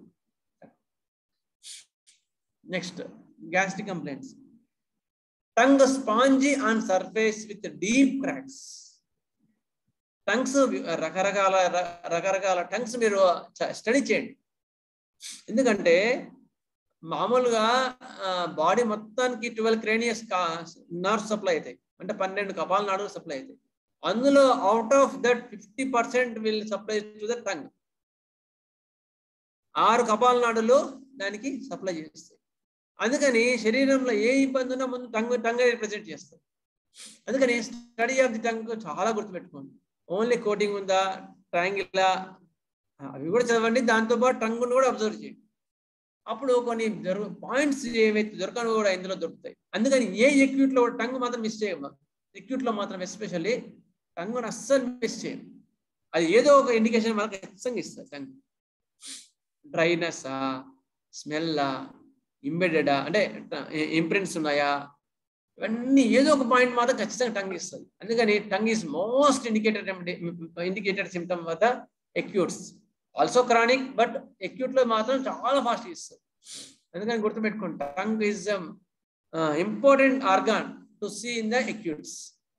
next gastric complaints tongue spongy on surface with deep cracks tongues రకరకాల రకరకాల టంగ్స్ మీరు స్టడీ చేయండి ఎందుకంటే మామూలుగా బాడీ మొత్తానికి ట్వెల్వ్ క్రేనియస్ నర్వ్ సప్లై అవుతాయి అంటే పన్నెండు కపాల నాడులు సప్లై అవుతాయి అందులో out of that fifty percent will supply to the tongue ఆరు కపాల నాడులు దానికి సప్లై చేస్తాయి అందుకని శరీరంలో ఏ ఇబ్బంది ఉన్నా ముందు టంగ్ టంగ్ రిప్రజెంట్ చేస్తారు అందుకని స్టడీ ఆఫ్ ది టంగ్ చాలా గుర్తుపెట్టుకోండి ఓన్లీ కోటింగ్ ఉందా ట్రాంగిల్ అవి కూడా చదవండి దాంతోపాటు టంగును కూడా అబ్జర్వ్ చేయండి అప్పుడు కొన్ని దొరు పాయింట్స్ ఏవైతే దొరకను కూడా ఇందులో దొరుకుతాయి అందుకని ఏ ఎక్యూట్ లో టంగ్ మాత్రం మిస్ చేయము ఎక్యూట్ లో మాత్రం ఎస్పెషల్లీ టంగును అస్సలు మిస్ చేయం అది ఏదో ఒక ఇండికేషన్ మనకు ఖచ్చితంగా ఇస్తుంది టంగ్ డ్రైనెస్ స్మెల్లా ఇంబెడెడా అంటే ఇంప్రింట్స్ ఉన్నాయా ఇవన్నీ ఏదో ఒక పాయింట్ మాత్రం ఖచ్చితంగా టంగ్ ఇస్తుంది అందుకని tongue is most indicated indicated symptom వద్ద acutes also chronic but acute లో మాత్రం చాలా ఫాస్ట్ ఇస్తుంది అందుకని గుర్తుపెట్టుకోండి tongue is important organ to see in the acutes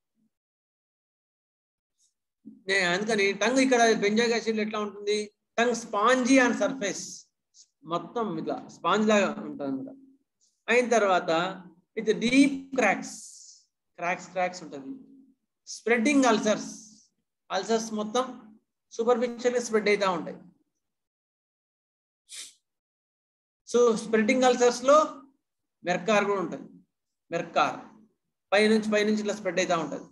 అందుకని టంగ్ ఇక్కడ బెంజాగ్ యాసిడ్ ఎట్లా ఉంటుంది టంగ్ స్పాంజీ ఆన్ సర్ఫేస్ మొత్తం ఇట్లా స్పాంజ్ లాగా ఉంటుంది అనమాట అయిన తర్వాత with deep cracks cracks cracks ఉంటుంది స్ప్రెడ్డింగ్ అల్సర్స్ అల్సర్స్ మొత్తం సూపర్ఫిషియల్ స్ప్రెడ్ అవుతా ఉంటాయి సో స్ప్రెడ్డింగ్ అల్సర్స్ లో మెర్కార్ కూడా ఉంటుంది మెర్కార్ పైనుంచి పైనుంచి ఇట్లా స్ప్రెడ్ అవుతా ఉంటుంది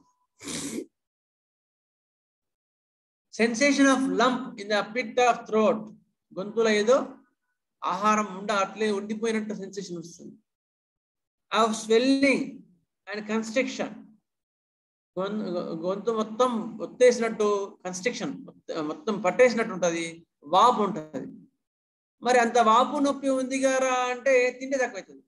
sensation of lump in the pit of throat గొంతులో ఏదో ఆహారం ఉండ అట్లే ఉండిపోయినట్టు సెన్సేషన్ వస్తుంది ఆఫ్ స్వెల్లింగ్ అండ్ కన్స్ట్రక్షన్ గొంతు మొత్తం ఒత్తేసినట్టు కన్స్ట్రక్షన్ మొత్తం పట్టేసినట్టు ఉంటుంది వాపు ఉంటుంది మరి అంత వాపు నొప్పి ఉంది గారా అంటే తింటే తక్కువవుతుంది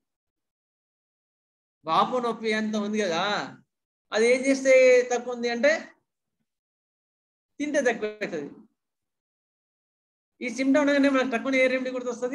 వాపు నొప్పి అంత ఉంది కదా అది ఏం చేస్తే తక్కువ ఉంది అంటే తింటే తక్కువవుతుంది ఈ సిమ్టమ్ ఉండగానే మనకు తక్కువ ఏ రెమెడీ గుర్తొస్తుంది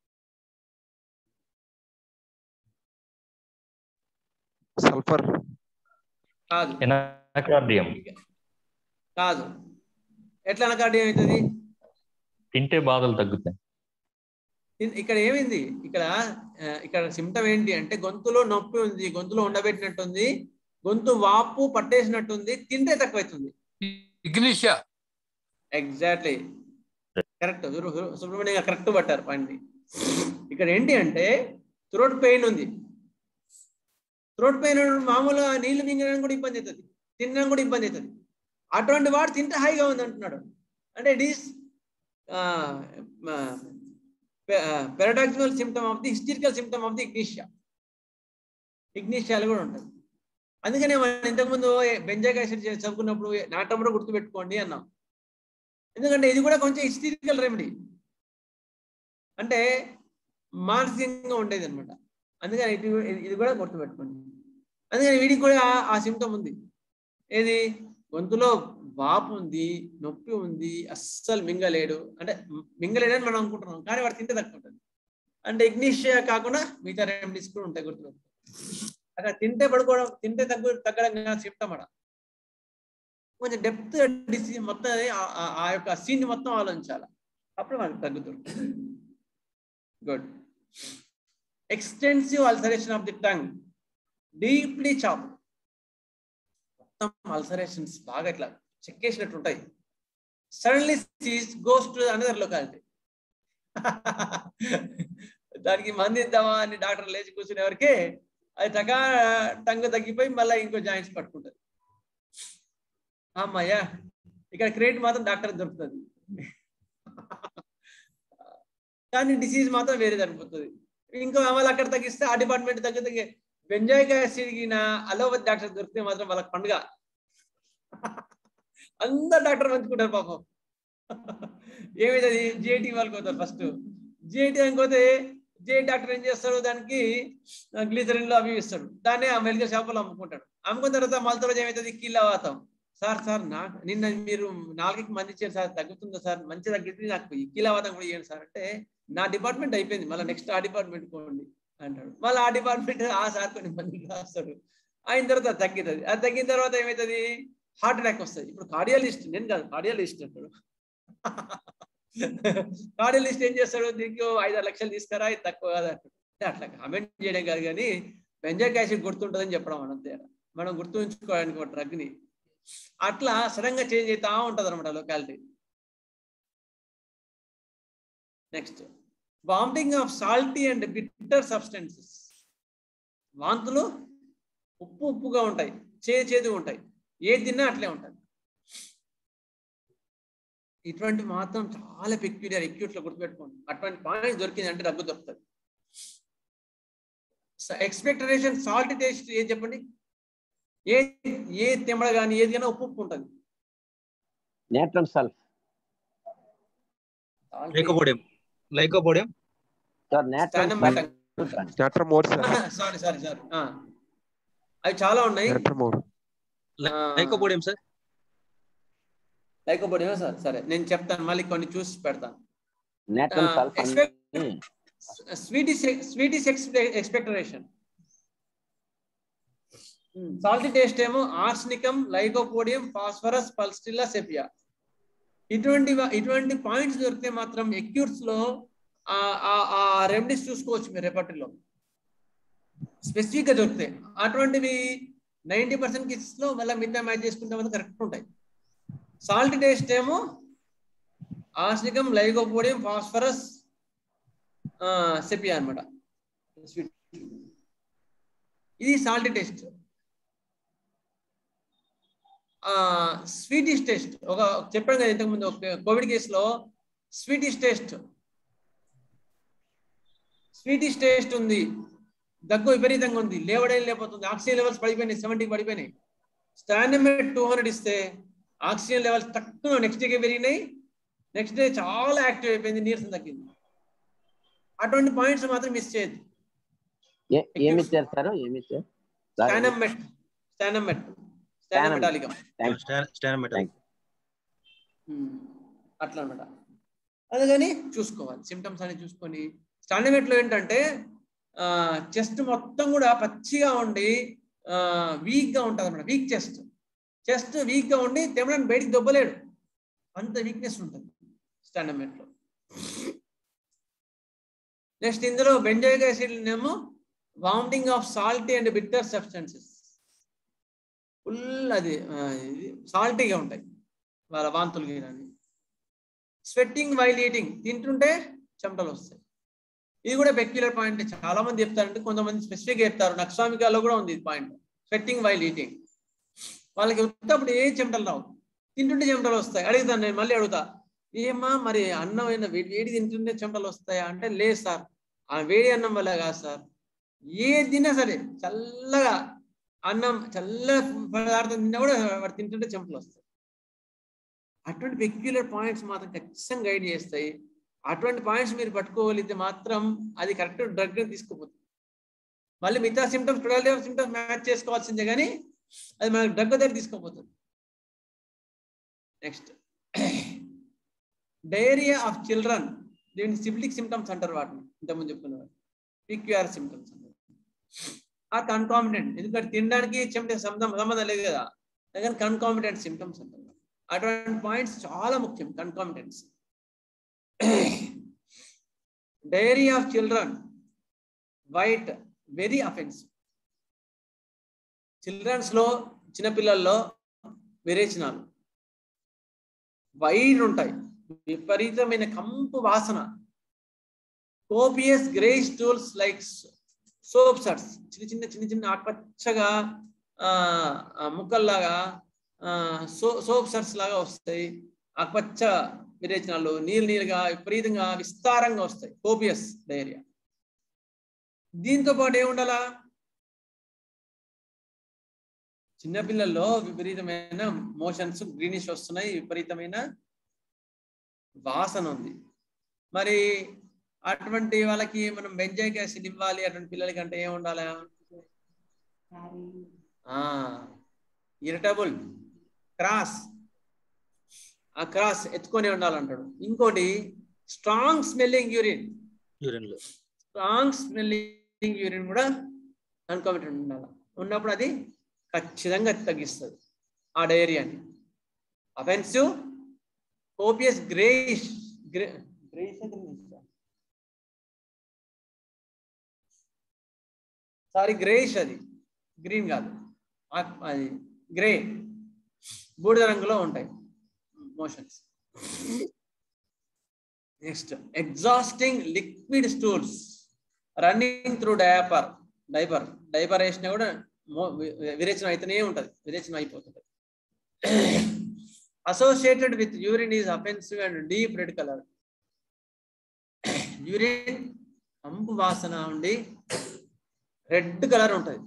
సల్ఫర్ కాదు ఎనాకార్డియం కాదు ఎట్లా అనకార్డియం అవుతుంది తింటే బాధలు తగ్గుతాయి ఇక్కడ ఏమైంది ఇక్కడ ఇక్కడ సిమ్టమ్ ఏంటి అంటే గొంతులో నొప్పి ఉంది గొంతులో ఉండబెట్టినట్టుంది గొంతు వాపు పట్టేసినట్టుంది తింటే తక్కువైతుంది ఇగ్నిషియా ఎగ్జాక్ట్లీ కరెక్ట్ సుబ్రహ్మణ్యం కరెక్ట్ పట్టారు పాయింట్ ఇక్కడ ఏంటి అంటే థ్రోట్ పెయిన్ ఉంది థ్రోట్ పెయిన్ మామూలుగా నీళ్లు మింగడానికి కూడా ఇబ్బంది అవుతుంది తినడానికి కూడా ఇబ్బంది అవుతుంది అటువంటి వాడు తింటే హాయిగా ఉంది అంటున్నాడు అంటే it is paradoxical symptom of the hysterical symptom of the ఇగ్నిషియా ఇగ్నిషియాలు కూడా ఉంటుంది అందుకనే మనం ఇంతకుముందు బెంజాక్ యాసిడ్ చదువుకున్నప్పుడు నాటంలో గుర్తుపెట్టుకోండి అన్నాం ఎందుకంటే ఇది కూడా కొంచెం హిస్టిరికల్ రెమెడీ అంటే మానసికంగా ఉండేది అనమాట అందుకని ఇది ఇది కూడా గుర్తుపెట్టుకోండి అందుకని వీడికి కూడా ఆ సిమ్టమ్ ఉంది ఏది గొంతులో వాపు ఉంది నొప్పి ఉంది అస్సలు మింగలేడు అంటే మింగలేడని మనం అనుకుంటున్నాం కానీ వాడు తింటే తక్కువ ఉంటుంది అంటే ఇగ్నిషియా కాకుండా మిగతా రెమెడీస్ కూడా ఉంటాయి గుర్తుపెట్టుకో అక్కడ తింటే పడుకోవడం తింటే తగ్గు తగ్గడం సిమ్టమ్ అడ కొంచెం డెప్త్ డిసీజ్ మొత్తం ఆ యొక్క సీన్ మొత్తం ఆలోచించాలి అప్పుడు మనకు తగ్గుతుంది good extensive ulceration of the tongue deeply chap మొత్తం అల్సరేషన్స్ బాగా ఇట్లా చెక్కేసినట్టు ఉంటాయి suddenly cease goes to another locality దానికి మంది ఇద్దామా అని డాక్టర్ లేచి కూర్చునే వరకే అది టగా టంగు తగ్గిపోయి మళ్ళీ ఇంకో జాయింట్స్ పట్టుకుంటుంది అమ్మయ్యా ఇక్కడ క్రెడిట్ మాత్రం డాక్టర్ దొరుకుతుంది కానీ డిసీజ్ మాత్రం వేరే సరిపోతుంది ఇంకో వాళ్ళు అక్కడ తగ్గిస్తే ఆ డిపార్ట్మెంట్ తగ్గి తగ్గి బెంజాయిక్ యాసిడ్ నా అలోపతి డాక్టర్ దొరికితే మాత్రం వాళ్ళకి పండుగ అందరు డాక్టర్ మంచుకుంటారు పాపం ఏమైతుంది జిఐటి వాళ్ళకి పోతారు ఫస్ట్ జిఐటి అనుకోతే జే డాక్టర్ ఏం చేస్తాడు దానికి గ్లీజరిన్ లో అవి ఇస్తాడు దాన్ని ఆ మెడికల్ షాపులో అమ్ముకుంటాడు అమ్ముకున్న తర్వాత మళ్ళీ రోజు ఏమవుతుంది కీళ్ళ వాతాం సార్ సార్ నా నిన్న మీరు నాలుగుకి మంది ఇచ్చారు సార్ తగ్గుతుందా సార్ మంచి తగ్గింది నాకు ఈ కీలవాతం కూడా ఇవ్వండి సార్ అంటే నా డిపార్ట్మెంట్ అయిపోయింది మళ్ళీ నెక్స్ట్ ఆ డిపార్ట్మెంట్ పోండి అంటాడు మళ్ళీ ఆ డిపార్ట్మెంట్ ఆ సార్ కొన్ని మందికి రాస్తాడు అయిన తర్వాత తగ్గుతుంది అది తగ్గిన తర్వాత ఏమవుతుంది హార్ట్ అటాక్ వస్తుంది ఇప్పుడు కార్డియాలిస్ట్ నేను కాదు కార్డియాలిస్ట్ అంటాడు కార్డియాలిస్ట్ ఏం చేస్తాడు దీనికి ఐదారు లక్షలు తీసుకురా ఇది తక్కువ కాదు అంటే అట్లా కామెంట్ చేయడం కాదు కానీ బెంజాక్ యాసిడ్ గుర్తుంటుందని చెప్పడం మనం తేడా మనం గుర్తుంచుకోవడానికి ఒక డ్రగ్ని అట్లా సడన్ గా చేంజ్ అవుతా ఉంటది అనమాట locality next vomiting of salty and bitter substances వాంతులు ఉప్పు ఉప్పుగా ఉంటాయి చేదు చేదు ఉంటాయి ఏది తిన్నా అట్లే ఉంటుంది ఇటువంటి మాత్రం చాలా పెక్యులియర్ ఎక్యూట్ లో గుర్తుపెట్టుకోండి అటువంటి పాయింట్స్ దొరికింది అంటే డబ్బు దొరుకుతుంది ఎక్స్పెక్టేషన్ సాల్ట్ టేస్ట్ ఏం చెప్పండి ఏ ఏ తెమ్మడ కానీ ఏది కానీ ఉప్పు ఉప్పు ఉంటుంది నేట్రమ్ సల్ఫ్ లైకోపోడియం లైకోపోడియం సార్ నేట్రమ్ నాట్రమోర్ సార్ సారీ సారీ సారీ అవి చాలా ఉన్నాయి నాట్రమోర్ లైకోపోడియం సార్ లైకోపోడియం సార్ సరే నేను చెప్తాను మళ్ళీ కొన్ని చూసి పెడతాను నేట్రమ్ సల్ఫ్ sweet sweet expectoration salty taste ఏమో ఆర్స్నికం లైకోపోడియం ఫాస్ఫరస్ పల్స్టిల్లా సెపియా ఇటువంటి ఇటువంటి పాయింట్స్ దొరికితే మాత్రం ఎక్యూట్స్ లో ఆ రెమెడీస్ చూసుకోవచ్చు మీరు రేపటిలో స్పెసిఫిక్ గా దొరుకుతాయి అటువంటివి నైంటీ పర్సెంట్ కేసెస్ లో మళ్ళీ మిగతా మ్యాచ్ చేసుకుంటే కరెక్ట్ ఉంటాయి సాల్ట్ టేస్ట్ ఏమో ఆర్స్నికం లైకోపోడియం ఫాస్ఫరస్ సెపియా అనమాట ఇది సాల్ట్ టెస్ట్ స్వీటిష్ టెస్ట్ ఒక చెప్పాను కదా ఇంతకుముందు ఒక కోవిడ్ కేసులో స్వీటిష్ టెస్ట్ స్వీటిష్ టేస్ట్ ఉంది దగ్గు విపరీతంగా ఉంది లేవడం లేకపోతుంది ఆక్సిజన్ లెవెల్స్ పడిపోయినాయి సెవెంటీకి పడిపోయినాయి స్టాండమేట్ టూ హండ్రెడ్ ఇస్తే ఆక్సిజన్ లెవెల్స్ తక్కువ నెక్స్ట్ డేకి పెరిగినాయి నెక్స్ట్ డే చాలా యాక్టివ్ అయిపోయింది నీరసం తగ్గింది అటువంటి పాయింట్స్ మాత్రం మిస్ చేయొద్దు ఏమి ఇచ్చారు సార్ ఏమి ఇచ్చారు స్టానమెట్ స్టానమెట్ స్టానమెటాలికం అట్లా అనమాట అందుకని చూసుకోవాలి సిమ్టమ్స్ అని చూసుకొని స్టాండమెట్ లో ఏంటంటే చెస్ట్ మొత్తం కూడా పచ్చిగా ఉండి వీక్ గా ఉంటుంది అనమాట వీక్ చెస్ట్ చెస్ట్ వీక్ గా ఉండి తెమ్మడానికి బయటికి దొబ్బలేడు అంత వీక్నెస్ ఉంటుంది స్టాండమెట్ లో నెక్స్ట్ ఇందులో బెంజోయిక్ యాసిడ్ ఏమో vomiting of salty and bitter substances full అది సాల్టీగా ఉంటాయి వాళ్ళ వాంతులు కానీ స్వెట్టింగ్ వైల్ ఈటింగ్ తింటుంటే చెమటలు వస్తాయి ఇది కూడా పెక్యులర్ పాయింట్ చాలా మంది చెప్తారంటే కొంతమంది స్పెసిఫిక్ చెప్తారు నక్స్వామికాలో కూడా ఉంది ఇది పాయింట్ స్వెట్టింగ్ వైల్ ఈటింగ్ వాళ్ళకి ఉత్తప్పుడు ఏ చెమటలు రావు తింటుంటే చెమటలు వస్తాయి అడుగుతాను నేను మళ్ళీ అడుగుతా ఏమా మరి అన్నం అయినా వేడి వేడి తింటుంటే చెమటలు వస్తాయా అంటే లేదు సార్ ఆ వేడి అన్నం వల్ల కాదు సార్ ఏ తిన్నా సరే చల్లగా అన్నం చల్ల పదార్థం తిన్నా కూడా వాడు తింటుంటే చెమటలు వస్తాయి అటువంటి పెక్యులర్ పాయింట్స్ మాత్రం ఖచ్చితంగా గైడ్ చేస్తాయి అటువంటి పాయింట్స్ మీరు పట్టుకోగలిగితే మాత్రం అది కరెక్ట్ డ్రగ్ తీసుకుపోతుంది మళ్ళీ మిగతా సిమ్టమ్స్ ట్వెల్వ్ సిమ్టమ్స్ మ్యాచ్ చేసుకోవాల్సిందే కానీ అది మనకు డ్రగ్ దగ్గర తీసుకోపోతుంది నెక్స్ట్ డయేరియా ఆఫ్ చిల్డ్రన్ దీన్ని సిబ్లిక్ సిమ్టమ్స్ అంటారు వాటిని ఇంతకుముందు చెప్పుకున్నారు పిక్యూఆర్ సిమ్టమ్స్ అంటారు ఆ కన్కామిడెంట్ ఎందుకంటే తినడానికి చెమట సంబంధం సంబంధం లేదు కదా కానీ కన్కామిడెంట్ సిమ్టమ్స్ అంటారు అటువంటి పాయింట్స్ చాలా ముఖ్యం concomitants diarrhoea of children white very offensive children's లో చిన్నపిల్లల్లో విరేచనాలు వైడ్ ఉంటాయి విపరీతమైన కంపు వాసన copious grey stools like soap suds చిన్న చిన్న చిన్న చిన్న ఆకుపచ్చగా ముక్కల్లాగా సో సోప్ సట్స్ లాగా వస్తాయి ఆకుపచ్చ విరేచనాలు నీళ్ళు నీళ్ళుగా విపరీతంగా విస్తారంగా వస్తాయి కోపియస్ డైరియా దీంతో పాటు ఏముండాలా చిన్నపిల్లల్లో విపరీతమైన మోషన్స్ గ్రీనిష్ వస్తున్నాయి విపరీతమైన వాసన ఉంది మరి అటువంటి వాళ్ళకి మనం బెంజాయిక్ యాసిడ్ ఇవ్వాలి అటువంటి పిల్లలకి అంటే ఏం ఉండాలి ఇరిటబుల్ క్రాస్ ఆ క్రాస్ ఎత్తుకొని ఉండాలంటాడు ఇంకోటి స్ట్రాంగ్ స్మెల్లింగ్ యూరిన్ యూరిన్ లో స్ట్రాంగ్ స్మెల్లింగ్ యూరిన్ కూడా అన్కామిటెంట్ ఉండాలి ఉన్నప్పుడు అది ఖచ్చితంగా తగ్గిస్తుంది ఆ డైరియాని offensive copious greyish grey greyish sorry greyish అది గ్రీన్ కాదు అది గ్రే బూడిద రంగులో ఉంటాయి motions next exhausting liquid stools running through diaper diaper diaper వేసినా కూడా విరేచనం అయితేనే ఉంటుంది విరేచనం అయిపోతుంది associated with urine is offensive and deep red colour urine కంపు వాసన ఉండి రెడ్ కలర్ ఉంటుంది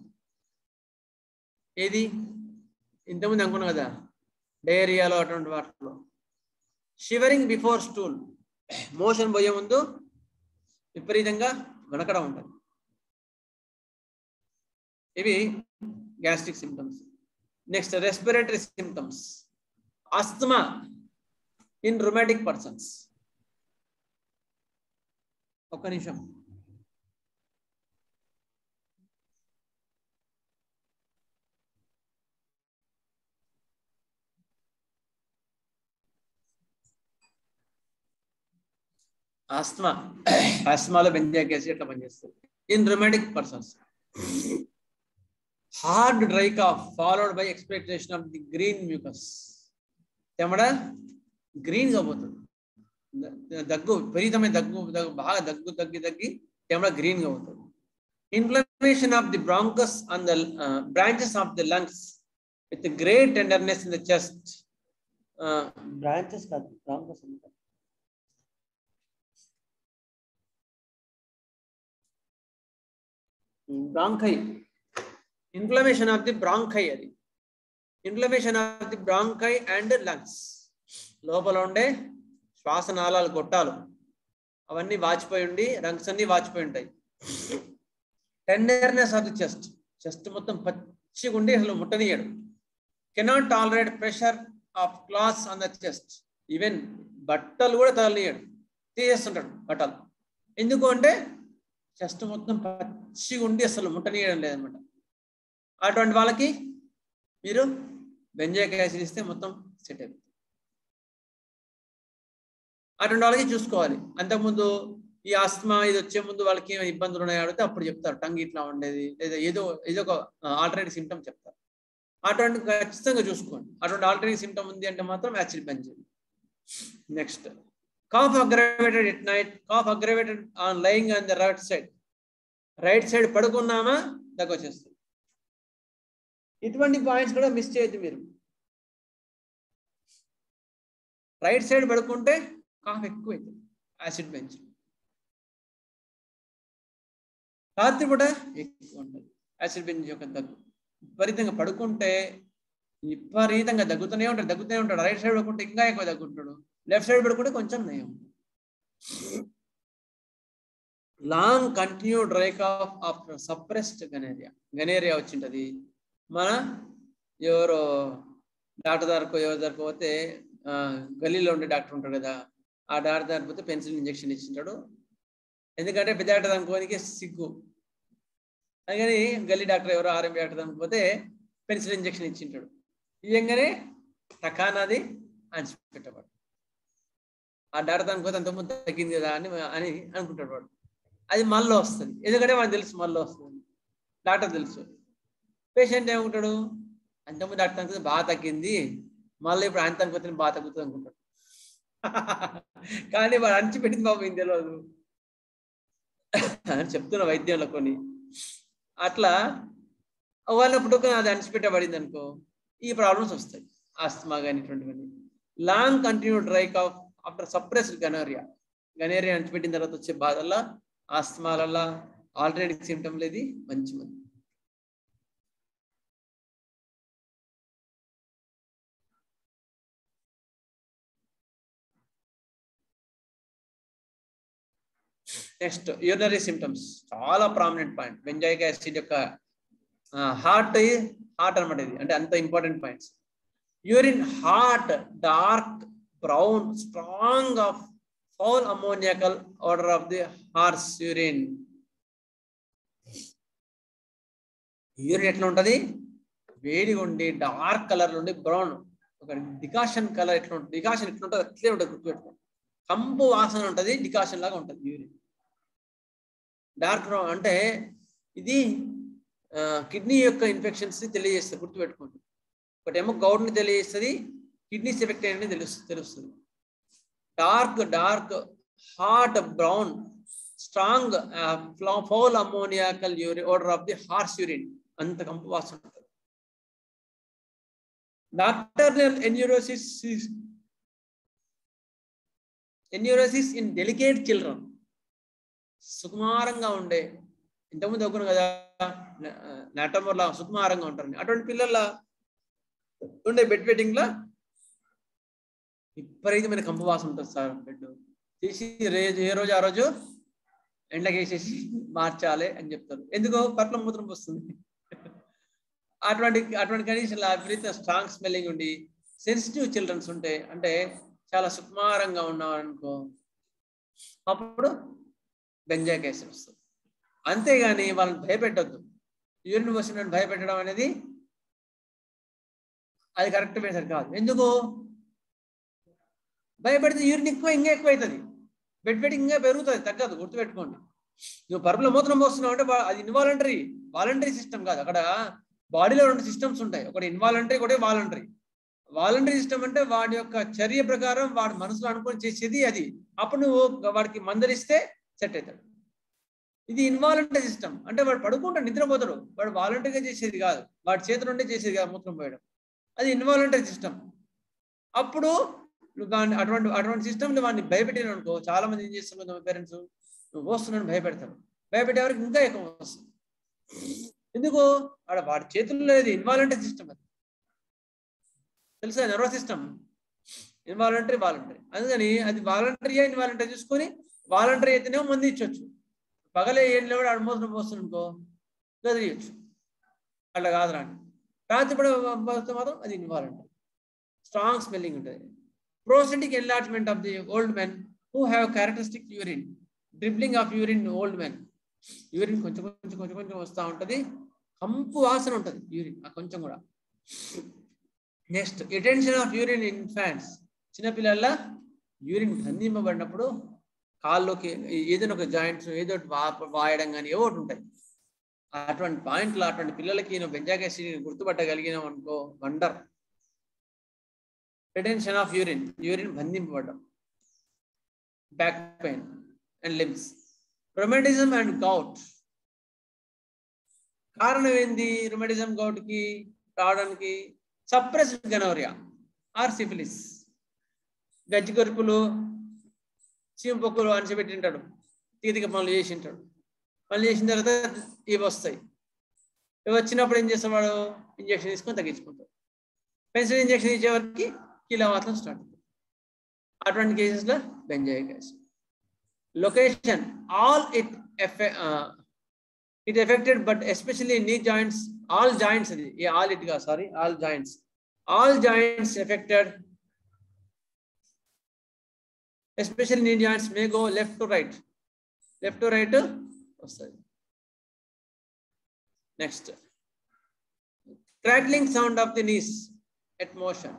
ఏది ఇంతకుముందు అనుకున్నాం కదా డయేరియాలో అటువంటి వాటిలో షివరింగ్ బిఫోర్ స్టూల్ మోషన్ పోయే ముందు విపరీతంగా వణకడం ఉంటుంది ఇవి gastric symptoms next respiratory symptoms asthma in rheumatic persons ఒక్క నిమిషం ఆస్తమా ఆస్తమాలో బెంజాక్ యాసిడ్ ఎట్లా పనిచేస్తుంది in rheumatic persons hard dry cough followed by expectoration of the green mucus తెమడ గ్రీన్ గా పోతుంది దగ్గు విపరీతమైన దగ్గు దగ్గు బాగా దగ్గు తగ్గి తగ్గి తెమడ గ్రీన్ గా పోతుంది inflammation of the bronchus on the branches of the lungs with great tenderness in the chest branches కాదు బ్రాంకస్ అంటారు bronchi inflammation of the bronchi అది inflammation of the bronchi and lungs లోపల ఉండే శ్వాసనాళాలు గొట్టాలు అవన్నీ వాచిపోయి ఉండి రంగ్స్ అన్ని వాచిపోయి ఉంటాయి tenderness of the chest chest మొత్తం పచ్చిగా ఉండి అసలు ముట్టనీయడు cannot tolerate pressure of clothes on the chest even బట్టలు కూడా తగలనీయడు తీసేస్తుంటాడు బట్టలు ఎందుకు అంటే చెస్ట్ మొత్తం పచ్చిగా ఉండి అసలు ముట్టనీయడం లేదనమాట అటువంటి వాళ్ళకి మీరు బెంజాయిక్ యాసిడ్ ఇస్తే మొత్తం సెట్ అయిపోతుంది అటువంటి వాళ్ళకి చూసుకోవాలి అంతకుముందు ఈ ఆస్తమా ఇది వచ్చే ముందు వాళ్ళకి ఏమైనా ఇబ్బందులు ఉన్నాయో అడిగితే అప్పుడు చెప్తారు టంగ్ ఇట్లా ఉండేది లేదా ఏదో ఏదో ఒక ఆల్టర్నేటివ్ సిమ్టమ్ చెప్తారు అటువంటి ఖచ్చితంగా చూసుకోండి అటువంటి ఆల్టర్నేటివ్ సిమ్టమ్ ఉంది అంటే మాత్రం యాసిడ్ బంద్ చేయండి next cough aggravated at night cough aggravated on lying on the right side right side పడుకున్నామా దగ్గర వచ్చేస్తుంది ఇటువంటి పాయింట్స్ కూడా మిస్ చేయొద్దు మీరు రైట్ సైడ్ పడుకుంటే కాఫ్ ఎక్కువ అవుతుంది యాసిడ్ బెంచ్ రాత్రిపూట ఎక్కువ ఉంటుంది యాసిడ్ బెంచ్ యొక్క దగ్గు విపరీతంగా పడుకుంటే విపరీతంగా దగ్గుతూనే ఉంటాడు దగ్గుతూనే ఉంటాడు రైట్ సైడ్ పడుకుంటే ఇంకా ఎక్కువ దగ్గుంటాడు లెఫ్ట్ సైడ్ పడుకుంటే కొంచెం నయం long continue dry cough after suppressed gonorrhoea gonorrhoea వచ్చింటది మన ఎవరో డాక్టర్ దగ్గరకు ఎవరి దగ్గరకు పోతే ఆ, గల్లీలో ఉండే డాక్టర్ ఉంటాడు కదా ఆ డాక్టర్ దగ్గరకు పోతే పెన్సిల్ ఇంజెక్షన్ ఇచ్చింటాడు ఎందుకంటే పెద్ద డాక్టర్ అనుకోనికి సిగ్గు అందుకని గల్లీ డాక్టర్ ఎవరో ఆర్ఎంపీ డాక్టర్ దానికి పోతే పెన్సిల్ ఇంజెక్షన్ ఇచ్చింటాడు ఇయ్యంగానే టకానాది అణిచిపెట్టవాడు ఆ డాక్టర్ దానికి పోతే అంతకుముందు తగ్గింది కదా అని అని అనుకుంటాడు వాడు అది మళ్ళీ వస్తుంది ఎందుకంటే వాడికి తెలుసు మళ్ళీ వస్తుంది డాక్టర్ తెలుసు పేషెంట్ ఏమనుకుంటాడు అంతకుముందు డాక్టర్ అనుకుంటే బాగా తగ్గింది మళ్ళీ ఇప్పుడు ఆయన అనుకుంటే బాగా తగ్గుతుంది అనుకుంటాడు కానీ వాడు అణిచిపెట్టింది బాబు ఏం తెలియదు అని చెప్తున్న వైద్యంలో కొన్ని అట్లా వాళ్ళప్పుడు అది అణిచిపెట్టబడింది అనుకో ఈ ప్రాబ్లమ్స్ వస్తాయి ఆస్తమా కానీ ఇటువంటివన్నీ long continue dry cough after suppressed gonorrhoea gonorrhoea అణిచిపెట్టిన తర్వాత వచ్చే బాధల్లా ఆస్తమాలల్లా ఆల్టర్నేటివ్ సిమ్టమ్ లేది మంచి మంది నెక్స్ట్ యూరినరీ సిమ్టమ్స్ చాలా ప్రామినెంట్ పాయింట్ బెంజాయిక్ యాసిడ్ యొక్క హార్ట్ హార్ట్ అనమాట ఇది అంటే అంత important points urine heart dark brown strong of foul ammoniacal odour of the horse urine urine ఎట్లా ఉంటది వేడిగా ఉండి డార్క్ కలర్ ఉండి బ్రౌన్ ఒక డికాషన్ కలర్ ఎట్లా ఉంటుంది డికాషన్ ఎట్లా ఉంటుంది అట్లే ఉంటుంది గుర్తుపెట్టుకోండి కంపు వాసన ఉంటుంది డికాషన్ లాగా ఉంటుంది యూరిన్ డార్క్ బ్రౌన్ అంటే ఇది కిడ్నీ యొక్క ఇన్ఫెక్షన్స్ తెలియజేస్తుంది గుర్తుపెట్టుకోండి ఒకటేమో గౌడ్ని తెలియజేస్తుంది కిడ్నీస్ ఎఫెక్ట్ అనేది తెలుస్తుంది తెలుస్తుంది dark dark heart brown strong foul ammoniacal urine odour of the horse urine అంత కంపు వాసన ఉంటుంది nocturnal enuresis is enuresis in delicate children సుకుమారంగా ఉండే ఇంతకుముందు ఒకరు కదా నాటమర్లా సుకుమారంగా ఉంటారు అటువంటి పిల్లల ఉండే బెడ్ వెడ్డింగ్ లా విపరీతమైన కంపు వాసన ఉంటుంది సార్ బెడ్ తీసి రేజు ఏ రోజు ఆ రోజు ఎండకి వేసేసి మార్చాలి అని చెప్తారు ఎందుకో పట్ల మూత్రం వస్తుంది అటువంటి అటువంటి కండిషన్ విపరీత స్ట్రాంగ్ స్మెల్లింగ్ ఉండి సెన్సిటివ్ చిల్డ్రన్స్ ఉంటే అంటే చాలా సుకుమారంగా ఉన్నామనుకో అప్పుడు బెంజాయిక్ యాసిడ్ వస్తుంది అంతేగాని వాళ్ళని భయపెట్టద్దు యూరిన్ వస్తున్నట్టు భయపెట్టడం అనేది అది కరెక్ట్ మెథడ్ కాదు ఎందుకు భయపెడితే యూరిన్ ఎక్కువ ఇంకా ఎక్కువ అవుతుంది బెడ్ పెట్టి ఇంకా పెరుగుతుంది తగ్గదు గుర్తుపెట్టుకోండి నువ్వు పరుపులో మూత్రం పోస్తున్నావు అంటే అది ఇన్వాలంటరీ వాలంటరీ సిస్టమ్ కాదు అక్కడ బాడీలో రెండు సిస్టమ్స్ ఉంటాయి ఒకటి ఇన్వాలంటరీ ఒకటి వాలంటరీ వాలంటరీ సిస్టమ్ అంటే వాడి యొక్క చర్య ప్రకారం వాడి మనసులో అనుకొని చేసేది అది అప్పుడు నువ్వు వాడికి మందలిస్తే సెట్ అవుతాడు ఇది ఇన్వాలంటరీ సిస్టమ్ అంటే వాడు పడుకుంటాడు నిద్రపోతాడు వాడు వాలంటరీగా చేసేది కాదు వాడి చేతులు ఉంటే చేసేది కాదు మూత్రం పోయడం అది ఇన్వాలంటరీ సిస్టమ్ అప్పుడు దాన్ని అటువంటి అటువంటి సిస్టమ్ వాడిని భయపెట్టిన అనుకో చాలా మంది ఏం చేస్తున్నారు పేరెంట్స్ నువ్వు వస్తున్నాను భయపెడతారు భయపెట్టే వరకు ఇంకా ఎక్కువ వస్తుంది ఎందుకు ఆడ వాడి చేతుల్లో లేదు ఇన్వాలంటరీ సిస్టమ్ అది తెలుసా నర్వస్ సిస్టమ్ ఇన్వాలంటరీ వాలంటరీ అందుకని అది వాలంటరీయా ఇన్వాలంటరీ చూసుకొని వాలంటరీ అయితేనేమో మంది ఇచ్చొచ్చు పగలే ఏం లేవు ఆడ మోసం పోస్తుంది అనుకో గదిలియచ్చు అట్లా కాదు రాండి రాత్రి కూడా మాత్రం అది ఇన్వాలంటరీ స్ట్రాంగ్ స్మెల్లింగ్ ఉంటుంది prostatic enlargement of the old men who have characteristic urine dribbling of urine old men urine కొంచెం కొంచెం కొంచెం కొంచెం వస్తూ ఉంటుంది కంపు వాసన ఉంటుంది యూరిన్ ఆ కొంచెం కూడా next retention of urine infants చిన్నపిల్లల యూరిన్ బంధింపబడినప్పుడు కాళ్ళలోకి ఏదైనా ఒక జాయింట్స్ ఏదో వా వాయడం కానీ ఏవో ఒకటి ఉంటాయి అటువంటి పాయింట్లు అటువంటి పిల్లలకి నువ్వు బెంజాగసిడ్ గుర్తుపట్టగలిగినావు అనుకో wonder retention of urine urine బంధింపబడడం back pain and limbs rheumatism and gout కారణం ఏంది రొమాటిజం గౌట్ కి రావడానికి సప్రెస్ గనోరియా ఆర్ సిఫిలిస్ గజ్జి కొరుకులు చీమ పొక్కులు అణచిపెట్టి ఉంటాడు తీతిక పనులు చేసి ఉంటాడు పనులు చేసిన తర్వాత ఇవి వస్తాయి ఇవి వచ్చినప్పుడు ఏం చేస్తాడు ఇంజక్షన్ తీసుకొని తగ్గించుకుంటాడు పెన్సిల్ ఇంజక్షన్ ఇచ్చేవారికి కీలో మాత్రం స్టార్ట్ అవుతుంది అటువంటి కేసెస్లో benzoic acid location all it it affected but especially knee joints all joints అది ఆల్ ఇట్ గా sorry all joints all joints affected especially knee joints may go left to right left to right వస్తుంది next crackling sound of the knees at motion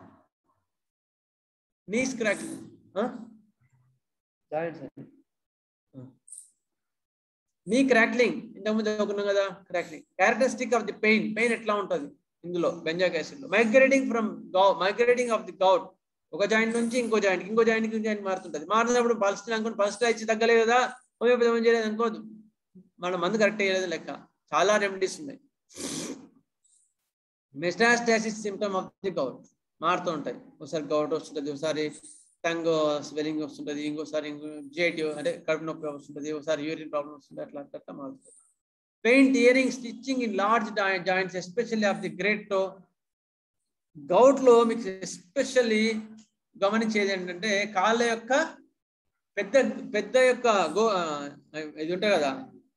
knees crackling joints knee crackling ఇంతకుముందు చదువుకున్నాం కదా crackling characteristic of the pain pain ఎట్లా ఉంటుంది ఇందులో benzoic acid లో migrating from gov migrating of the gout ఒక joint నుంచి ఇంకో జాయింట్ ఇంకో జాయింట్ ఇంకో జాయింట్ మారుతుంటది మారినప్పుడు పల్స్ అనుకోండి పల్స్ ఇచ్చి తగ్గలేదు కదా హోమియోపతి ఏం చేయలేదు అనుకోదు మన మందు కరెక్ట్ చేయలేదు లెక్క చాలా రెమెడీస్ ఉన్నాయి metastasis symptom of the gout మారుతూ ఉంటాయి ఒకసారి గౌట్ వస్తుంటది ఒకసారి టంగ్ స్వెల్లింగ్ వస్తుంటది ఇంకోసారి ఇంకో జేటివ్ అంటే కడుపు నొప్పి వస్తుంటది ఒకసారి యూరిన్ ప్రాబ్లమ్ వస్తుంది అట్లా అట్లా మారుతుంది pain tearing stitching in large joints especially of the great toe gout లో మీకు ఎస్పెషల్లీ గమనించేది ఏంటంటే కాళ్ళ యొక్క పెద్ద పెద్ద యొక్క గో ఇది ఉంటాయి కదా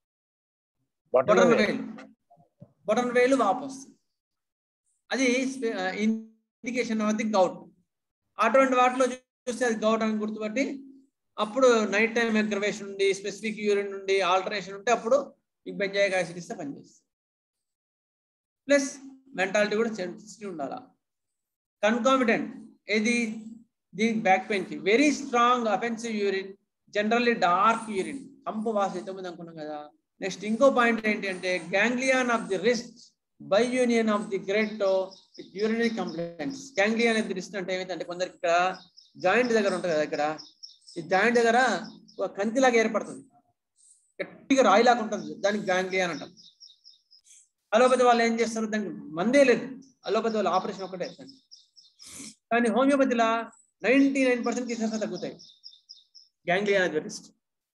బొటన్ వేలు బొటన్ వేలు వాపు వస్తుంది అది ఇండికేషన్ ఆఫ్ ది గౌట్ అటువంటి వాటిలో చూస్తే అది గౌట్ అని గుర్తుపట్టి అప్పుడు నైట్ టైం ఎగ్రవేషన్ ఉండి స్పెసిఫిక్ యూరిన్ నుండి ఆల్టరేషన్ ఉంటే అప్పుడు మీకు బెంజాయిక్ యాసిడ్ ఇస్తే పనిచేస్తుంది ప్లస్ మెంటాలిటీ కూడా సెన్సిటివ్ ఉండాలి కన్కామిటెంట్ ఏది దీనికి బ్యాక్ పెయిన్ కి very strong offensive urine generally dark urine కంపు వాసన ఇంతకుముందు అనుకున్నాం కదా నెక్స్ట్ ఇంకో పాయింట్ ఏంటి అంటే ganglion of the wrist by union of the great with urinary complaints ganglion of the wrist అంటే ఏమైందంటే కొందరికి ఇక్కడ జాయింట్ దగ్గర ఉంటుంది కదా ఇక్కడ ఈ జాయింట్ దగ్గర ఒక కంతిలాగా ఏర్పడుతుంది గట్టిగా రాయిలాగా ఉంటుంది దానికి గ్యాంగ్లియాన్ అంటాం అలోపతి వాళ్ళు ఏం చేస్తారు దానికి మందే లేదు అలోపతి వాళ్ళు ఆపరేషన్ ఒకటే వేస్తారు కానీ హోమియోపతిలా నైన్టీ నైన్ పర్సెంట్ కేసెస్ తగ్గుతాయి ganglion of the wrist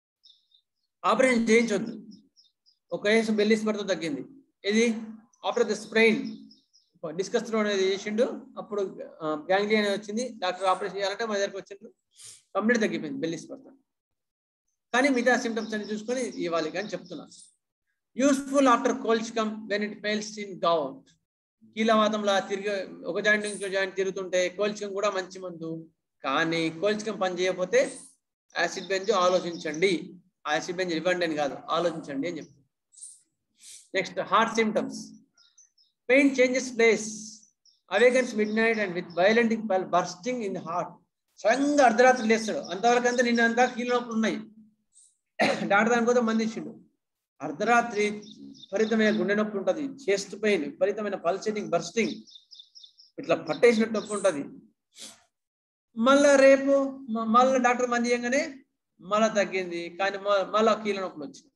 operation చేయించొద్దు ఒక కేసు బెల్లిస్ పడుతూ తగ్గింది ఇది after the sprain discus throw అనేది చేసిండు అప్పుడు గ్యాంగ్లియా అనేది వచ్చింది డాక్టర్ ఆపరేషన్ చేయాలంటే మా దగ్గరకు వచ్చిండ్రు కంప్లీట్ తగ్గిపోయింది బెల్లిస్ పడతాం కానీ మిగతా సిమ్టమ్స్ అని చూసుకొని ఇవ్వాలి కానీ చెప్తున్నా useful after colchicum when it fails in gout కీలవాతంలో తిరిగి ఒక జాయింట్ ఇంకో జాయింట్ తిరుగుతుంటే కోల్చికం కూడా మంచి మందు కానీ కోల్చికం పని చేయకపోతే యాసిడ్ బెంజ్ ఆలోచించండి యాసిడ్ బెంజ్ ఇవ్వండి అని కాదు ఆలోచించండి అని చెప్తాను next heart symptoms pain changes place awakens midnight and with violent bursting in heart సడన్గా అర్ధరాత్రి లేస్తాడు అంతవరకు అంతా నిన్న అంతా కీళ్ళ నొప్పులు ఉన్నాయి డాక్టర్ దానికోసం మంది ఇచ్చిండు అర్ధరాత్రి విపరీతమైన గుండె నొప్పి ఉంటుంది చెస్ట్ పెయిన్ విపరీతమైన పల్సేటింగ్ బర్స్టింగ్ ఇట్లా పట్టేసినట్టు నొప్పి ఉంటుంది మళ్ళా రేపు మళ్ళీ డాక్టర్ మంది చేయగానే మళ్ళా తగ్గింది కానీ మళ్ళా కీళ్ళ నొప్పులు వచ్చింది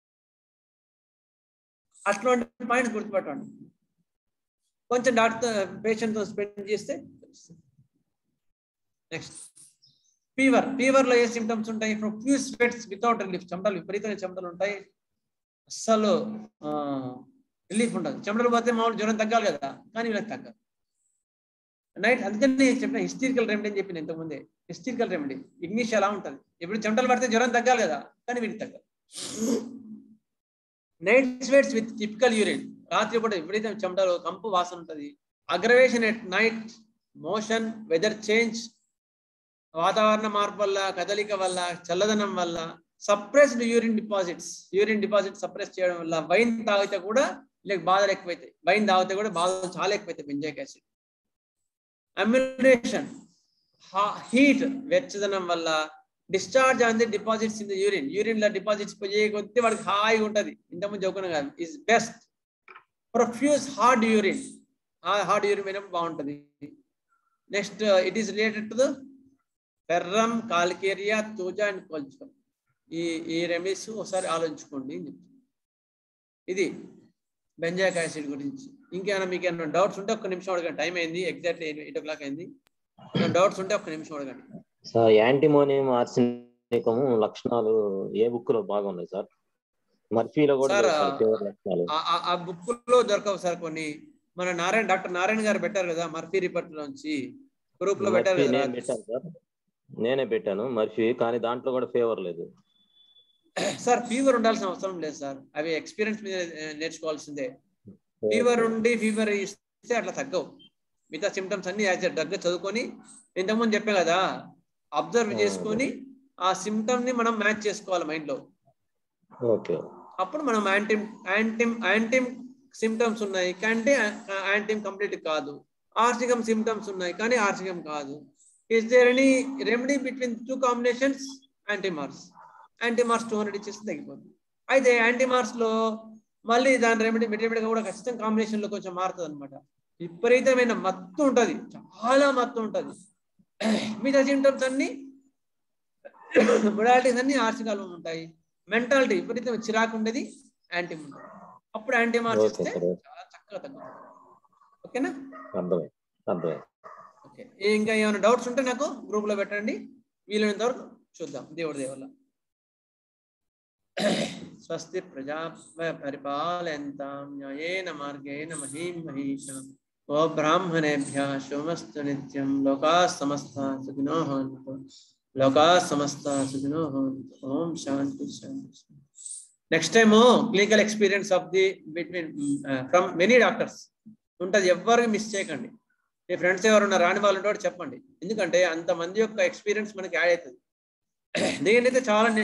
అట్లాంటి పాయింట్స్ గుర్తుపెట్టండి కొంచెం డాక్టర్ పేషెంట్తో స్పెండ్ చేస్తే నెక్స్ట్ ఫీవర్ ఫీవర్ లో ఏ సిమ్టమ్స్ ఉంటాయి ఫ్యూ స్వెట్స్ వితౌట్ రిలీఫ్ చెమటలు విపరీతమైన చెమటలు ఉంటాయి అస్సలు రిలీఫ్ ఉండదు చెమటలు పోతే మామూలు జ్వరం తగ్గాలి కదా కానీ వీళ్ళకి తగ్గదు నైట్ అందుకని చెప్పిన హిస్టీరికల్ రెమెడీ అని చెప్పిన ఇంతకుముందే హిస్టీరికల్ రెమెడీ ఇంగ్లీష్ ఎలా ఉంటుంది ఇప్పుడు చెమటలు పడితే జ్వరం తగ్గాలి కదా కానీ వీడికి తగ్గదు night sweats with typical urine రాత్రి పూట ఎప్పుడైతే చెమటలు కంపు వాసన ఉంటుంది aggravation at night motion weather change వాతావరణ మార్పు వల్ల కదలిక వల్ల చల్లదనం వల్ల suppressed urine deposits urine deposit suppress చేయడం వల్ల వైన్ తాగితే కూడా లేక బాధలు ఎక్కువైతాయి వైన్ తాగితే కూడా బాధలు చాలా ఎక్కువైతాయి బెంజాక్ యాసిడ్ అమ్యునేషన్ హీట్ వెచ్చదనం వల్ల discharge on the deposits in the urine urine లో డిపాజిట్స్ పోయే కొద్దీ వాడికి హాయిగా ఉంటది ఇంతకుముందు చదువుకున్నాం కదా is best profuse hard urine hard urine అయినప్పుడు బాగుంటది next it is related to the ferrum calcarea thuja and colchicum ఈ ఈ రెమెడీస్ ఒకసారి ఆలోచించుకోండి అని చెప్తాను ఇది బెంజాక్ యాసిడ్ గురించి ఇంకేమైనా మీకు ఏమైనా డౌట్స్ ఉంటే ఒక్క నిమిషం అడగండి టైం అయింది ఎగ్జాక్ట్ ఎయిట్ ఓ క్లాక్ అయింది డౌట్స్ ఉంటే ఒక్క నిమిషం అడగండి సార్ యాంటీమోనియం ఆర్సినేట్ అనేకము లక్షణాలు ఏ బుక్ లో బాగున్నాయి సార్ మర్ఫీలో కూడా సార్, లేవు సార్ ఫేవర్ లక్షణాలు ఆ- ఆ- ఆ బుక్ లో దొరకవు సార్ కొన్ని మన నారాయణ డాక్టర్ నారాయణ గారు పెట్టారు కదా మర్ఫీ రిపోర్ట్ లోంచి గ్రూప్ లో పెట్టారు మర్ఫీ కదా నేను పెట్టాను సార్ నేనే పెట్టాను మర్ఫీ కానీ దాంట్లో కూడా ఫేవర్ లేదు సార్ ఫీవర్ ఉండాల్సిన అవసరం లేదు సార్ అవి ఎక్స్పీరియన్స్ మీద ఆ, నేర్చుకోవాల్సిందే ఫీవర్ ఉండి ఫీవర్ ఇస్తే అట్లా తగ్గవు మిగతా సిమ్టమ్స్ అన్ని యాజ్ దగ్గర చదువుకొని ఇంతకుముందు చెప్పే కదా అబ్జర్వ్ ఆ. చేసుకొని ఆ సిమ్టమ్ ని మనం మ్యాచ్ చేసుకోవాలి మైండ్ లో ఓకే అప్పుడు మనం యాంటిమ్ యాంటిమ్ యాంటిమ్ సిమ్టమ్స్ ఉన్నాయి కంటే యాంటిమ్ కంప్లీట్ కాదు ఆర్సిగం సిమ్టమ్స్ ఉన్నాయి కానీ ఆర్సిగం కాదు is there any remedy between two combinations యాంటీమార్స్ యాంటీమార్స్ టూ హండ్రెడ్ ఇచ్చేసి తగ్గిపోతుంది అయితే యాంటీమార్స్ లో మళ్ళీ దాని రెమెడీ మెటీరియల్ కూడా ఖచ్చితంగా కాంబినేషన్ లో కొంచెం మారుతుంది అనమాట విపరీతమైన మత్తు ఉంటది చాలా మత్తు ఉంటది మిగతా సిమ్టమ్స్ అన్ని మొడాలిటీస్ అన్ని ఆర్సికాలు ఉంటాయి మెంటాలిటీ విపరీతం చిరాకు ఉండేది యాంటీ ఉంటుంది అప్పుడు యాంటీ మార్క్స్ ఓకే ఇస్తే సార్ చాలా చక్కగా తగ్గుతుంది ఓకేనా అర్థమై అర్థమై ఓకే ఇంకా ఏమైనా డౌట్స్ ఉంటే నాకు గ్రూప్ లో పెట్టండి వీలైనంత వరకు చూద్దాం దేవుడి దేవల్ల స్వస్తి ప్రజా పరిపాలయంతాం న్యాయేన మార్గేణ మహీం మహీషా ఓ బ్రాహ్మణేభ్య శోమస్తు నిత్యం లోకా సమస్త సుఖినో హంతు లోకా సమస్త సుఖినో హంతు ఓం శాంతి శాంతి next time clinical experience of the between from many doctors ఉంటుంది ఎవరికి మిస్ చేయకండి మీ ఫ్రెండ్స్ ఎవరున్నా రాని వాళ్ళు ఉంటే కూడా చెప్పండి ఎందుకంటే అంతమంది యొక్క ఎక్స్పీరియన్స్ మనకి యాడ్ అవుతుంది దీనైతే చాలా